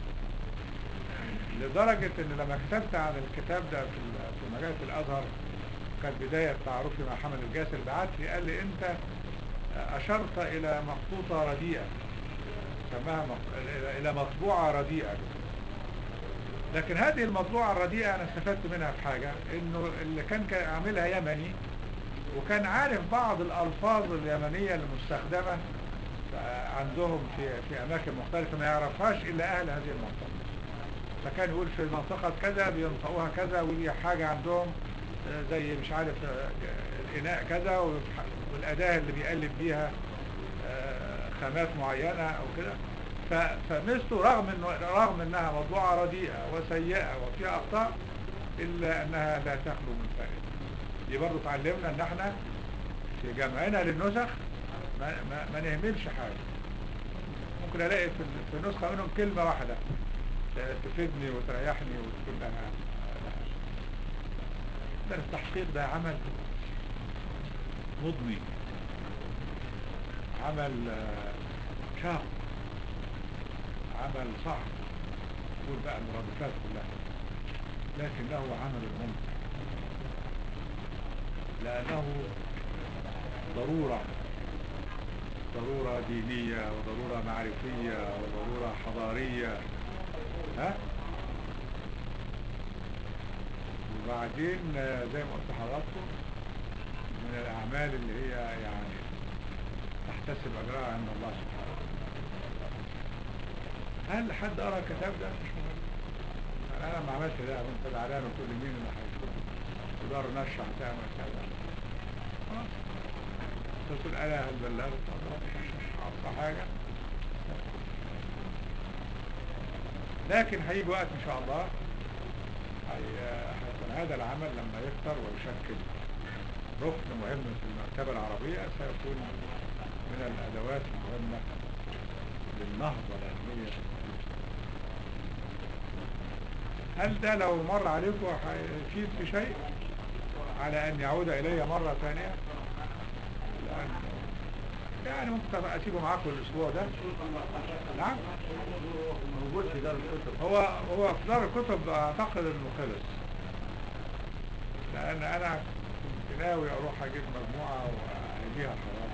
لدرجة ان لما كتبت عن الكتاب ده في ال- في مجلة الازهر كانت بداية تعرفي مع حمد الجاسر بعت لي قال لي انت اشرت الى مخطوطة رديئة سماها مخ- الى إلى مطبوعة رديئة لكن هذه المطبوعة الرديئة أنا استفدت منها في حاجة إنه اللي كان كان عاملها يمني وكان عارف بعض الألفاظ اليمنية المستخدمة آه، عندهم في في أماكن مختلفة ما يعرفهاش إلا أهل هذه المنطقة فكان يقول في المنطقة كذا بينطقوها كذا ودي حاجة عندهم آه، زي مش عارف آه، الإناء كذا والح- والأداة اللي بيقلب بيها آه، خامات معينة أو كده ف- فمثله رغم انه رغم انها موضوعة رديئة وسيئة وفيها اخطاء الا انها لا تخلو من فائدة دي برضه تعلمنا ان احنا في جمعنا للنسخ ما, ما, ما نهملش حاجة ممكن الاقي في, ال- في النسخة منهم كلمة واحدة ت- تفيدني وتريحني وتكون لها ده التحقيق ده عمل مضني عمل آه، شاق عمل صعب قول بقى المرادفات كلها لكنه عمل ممتع لأنه ضرورة ضرورة دينية وضرورة معرفية وضرورة حضارية ها وبعدين آه، زي ما قلت لحضراتكم من الأعمال اللي هي يعني تحتسب أجرها عند الله سبحانه وتعالى هل حد قرأ الكتاب ده مش مهم انا ما عملت ده كنت زعلان وتقول لي مين اللي هيكون ودار نشر هتعمل كذا خلاص تقول انا هل بلغت خلاص مش اقصى حاجه لكن هيجي وقت ان شاء الله هي- هيكون هذا العمل لما يكثر ويشكل ركن مهم في المكتبة العربية سيكون من الأدوات المهمة للنهضة العلمية هل ده لو مر عليكم هيفيد في شيء على أن يعود إلي مرة ثانية لأن يعني ممكن أسيبه معاكم الأسبوع ده نعم موجود في دار الكتب هو هو في دار الكتب اعتقد انه خلص لان انا كنت ناوي اروح اجيب مجموعه واجيها خلاص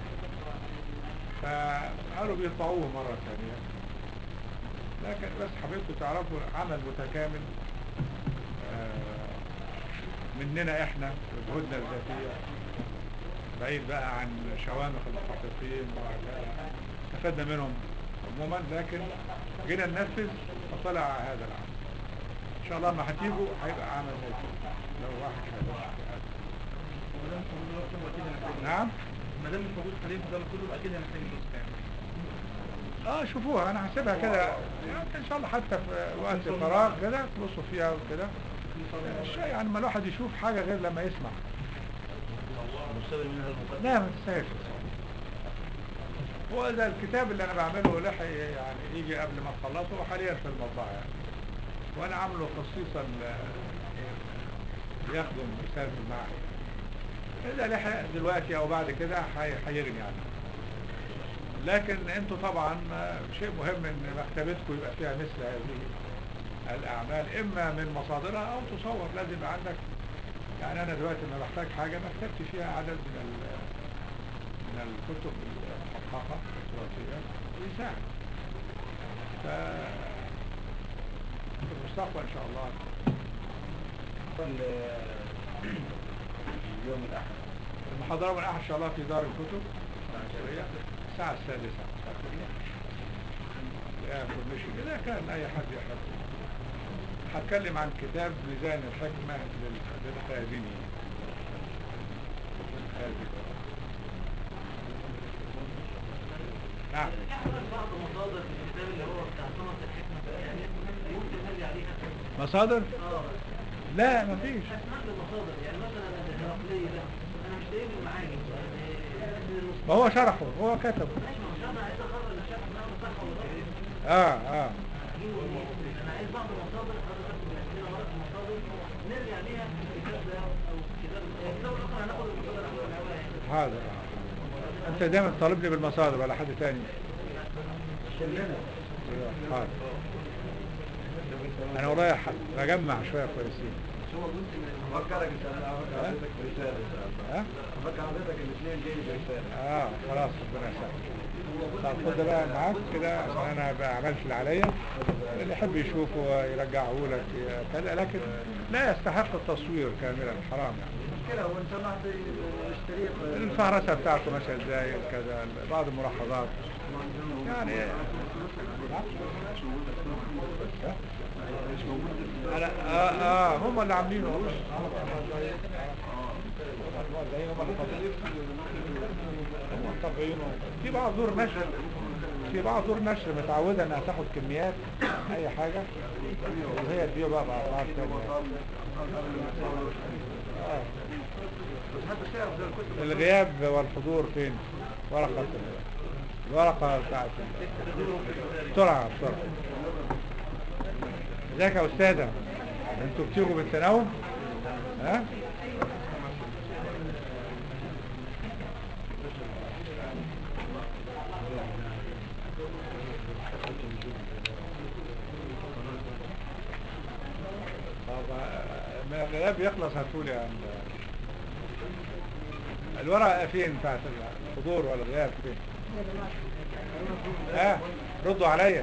فقالوا بيطبعوه مره ثانيه لكن بس حبيتوا تعرفوا عمل متكامل آه، مننا احنا وجهودنا الذاتيه بعيد بقى عن شوامخ المحققين وهكذا استفدنا منهم عموما لكن جينا ننفذ فطلع هذا العمل ان شاء الله لما هتيجوا هيبقى عمل زي كده لو واحد شايف وما دام مش موجود دلوقتي اكيد هنحتاج نعم ما دام مش موجود حاليا في دار الكتب اكيد هنحتاج نسخه يعني اه شوفوها انا هسيبها كده يعني ان شاء الله حتى في وقت فراغ كده تبصوا فيها وكده الشيء يعني ما الواحد يشوف حاجه غير لما يسمع مستقبل من هذا المقدم لا ما تستاهلش هو ده الكتاب اللي انا بعمله لحق يعني يجي قبل ما اخلصه وحاليا في المطبعه يعني وانا عامله خصيصا ل- يخدم رساله المعهد اذا لحق دلوقتي او بعد كده هي- هيغني عنه لكن انتوا طبعا آه، شيء مهم ان مكتبتكم يبقى فيها مثل هذه الاعمال اما من مصادرها او تصور لازم يبقى عندك يعني انا دلوقتي لما بحتاج حاجه مكتبتي فيها عدد من ال- من الكتب المحققه التراثيه ويساعد ف في المستقبل ان شاء الله اليوم الأحد المحاضره من احد ان شاء الله في دار الكتب المصريه الساعه السادسه يا كورنيش اذا كان اي حد يحب هتكلم عن كتاب ميزان الحكمه لل- للخازني الخازن. نعم بعض مصادر في الكتاب اللي هو بتاع ثمرة الحكمة يعني ممكن نرجع عليها مصادر اه لا مفيش اسماء المصادر يعني مثلا الهرقلي ده انا مش لاقيه من المعاجم يعني من المصطلح ما هو شرحه هو كتبه ماشي ما هو شرح عايز اقرر ان الشرح بتاعه صح ولا غلط اه اه اجيبه منين انا عايز بعض المصادر حضرتك تكتب لنا ورقه المصادر نرجع بيها في الكتاب ده او كتاب الكتاب الاخر هناخد المصادر احنا بنعملها يعني حاضر انت دايما طالبني بالمصادر ولا حد تاني حاضر انا ورايا ح- بجمع شويه كويسين هو جزء من افكرك ان شاء الله افكر حضرتك برساله ان شاء الله ها افكر حضرتك الاثنين جاي برساله اه خلاص ربنا يسهل طب خد ده بقى معاك كده عشان انا ما عملتش اللي عليا اللي يحب يشوفه يرجعه لك ي- كذا لكن لا يستحق التصوير كاملا حرام يعني مشكله هو ان شاء الله اشتريه الفهرسه بتاعته ماشيه ازاي كذا بعض الملاحظات يعني انا اه اه هم اللي عاملينه هم الموزعين هم اللي فاضلين هم مطبعينه في بعض دور نشر في بعض دور نشر متعوده انها تاخد كميات اي حاجه وهي تبيع بقى باسعار ثانيه اه حتى سعر زي الكتب الغياب والحضور فين ورقة ال- الورقة بتاعت ال- بسرعة بسرعة ازيك يا أستاذة انتوا بتيجوا بالتناوب ها طب آه، ما الغياب يخلص هاتولي عند الورقة فين بتاعت الحضور والغياب فين ها ردوا عليا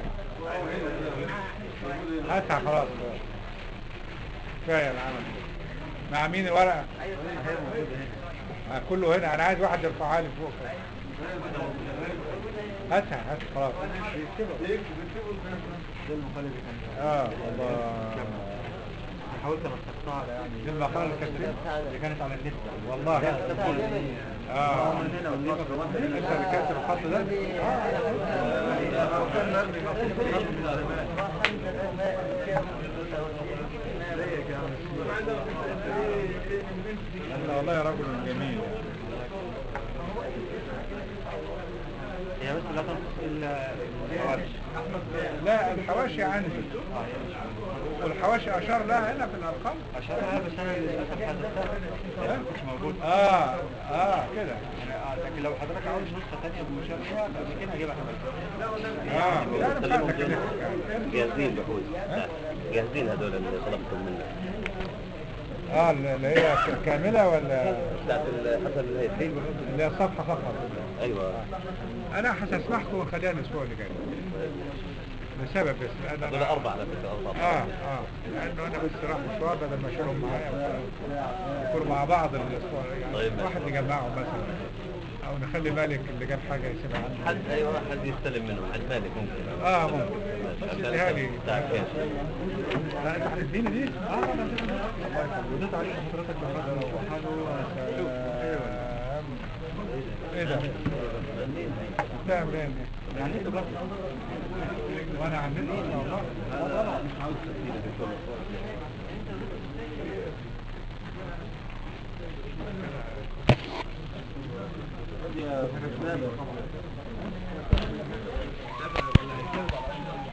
هاتها خلاص كفاية العمل مع مين الورقة آه، كله هنا انا عايز واحد يرفعها لي فوق كده. هاتها هات خلاص يكتب يكتب اه الله حاولت انسقها على يعني دي المقالة اللي كانت اللي كانت على النت يعني والله اه من هنا والمصر واحد انت اللي كاتب الخط ده لو كان مبني مفروض ياخد من العلماء زيك يا عم انت والله رجل جميل هي بس لا تنقص الا الحواشي لا الحواشي عندي والحواشي اشار لها هنا في الارقام اشارها بس انا للاسف حذفتها ما كنتش موجود اه اه كده يعني آه، لكن لو حضرتك عاوز نسخه ثانيه بمشابه ليها ممكن اجيبها حضرتك اه لا انا مش عايزك كده. جاهزين بحوث جاهزين هذول اللي طلبتم منا اه اللي هي كامله ولا بتاعت حسن الهيثي اللي هي صفحه فقط ايوه انا هسمحكم ونخليها الاسبوع اللي جاي لسبب بس لان هذول انا اربعه على فكره اربعه اه اه لانه انا بس راح مشوار بدل ما اشيلهم معايا وكده. يكونوا مع بعض الاسبوع يعني طيب، ماشي. واحد يجمعهم مثلا او نخلي مالك اللي جاب حاجه يسيبها عنده حد ايوه حد يستلم منهم عند مالك ممكن اه ممكن بس عشان اديها لي بتاع كيف لا انت هتديني دي؟ اه انا هديها لك. الله يخليك رديت عليك حضرتك شوف ايه ده؟ جبتها منين دي؟ يعني انت برضه وانا على النت ان شاء الله هذا مش عاوز تسجيل في كل يا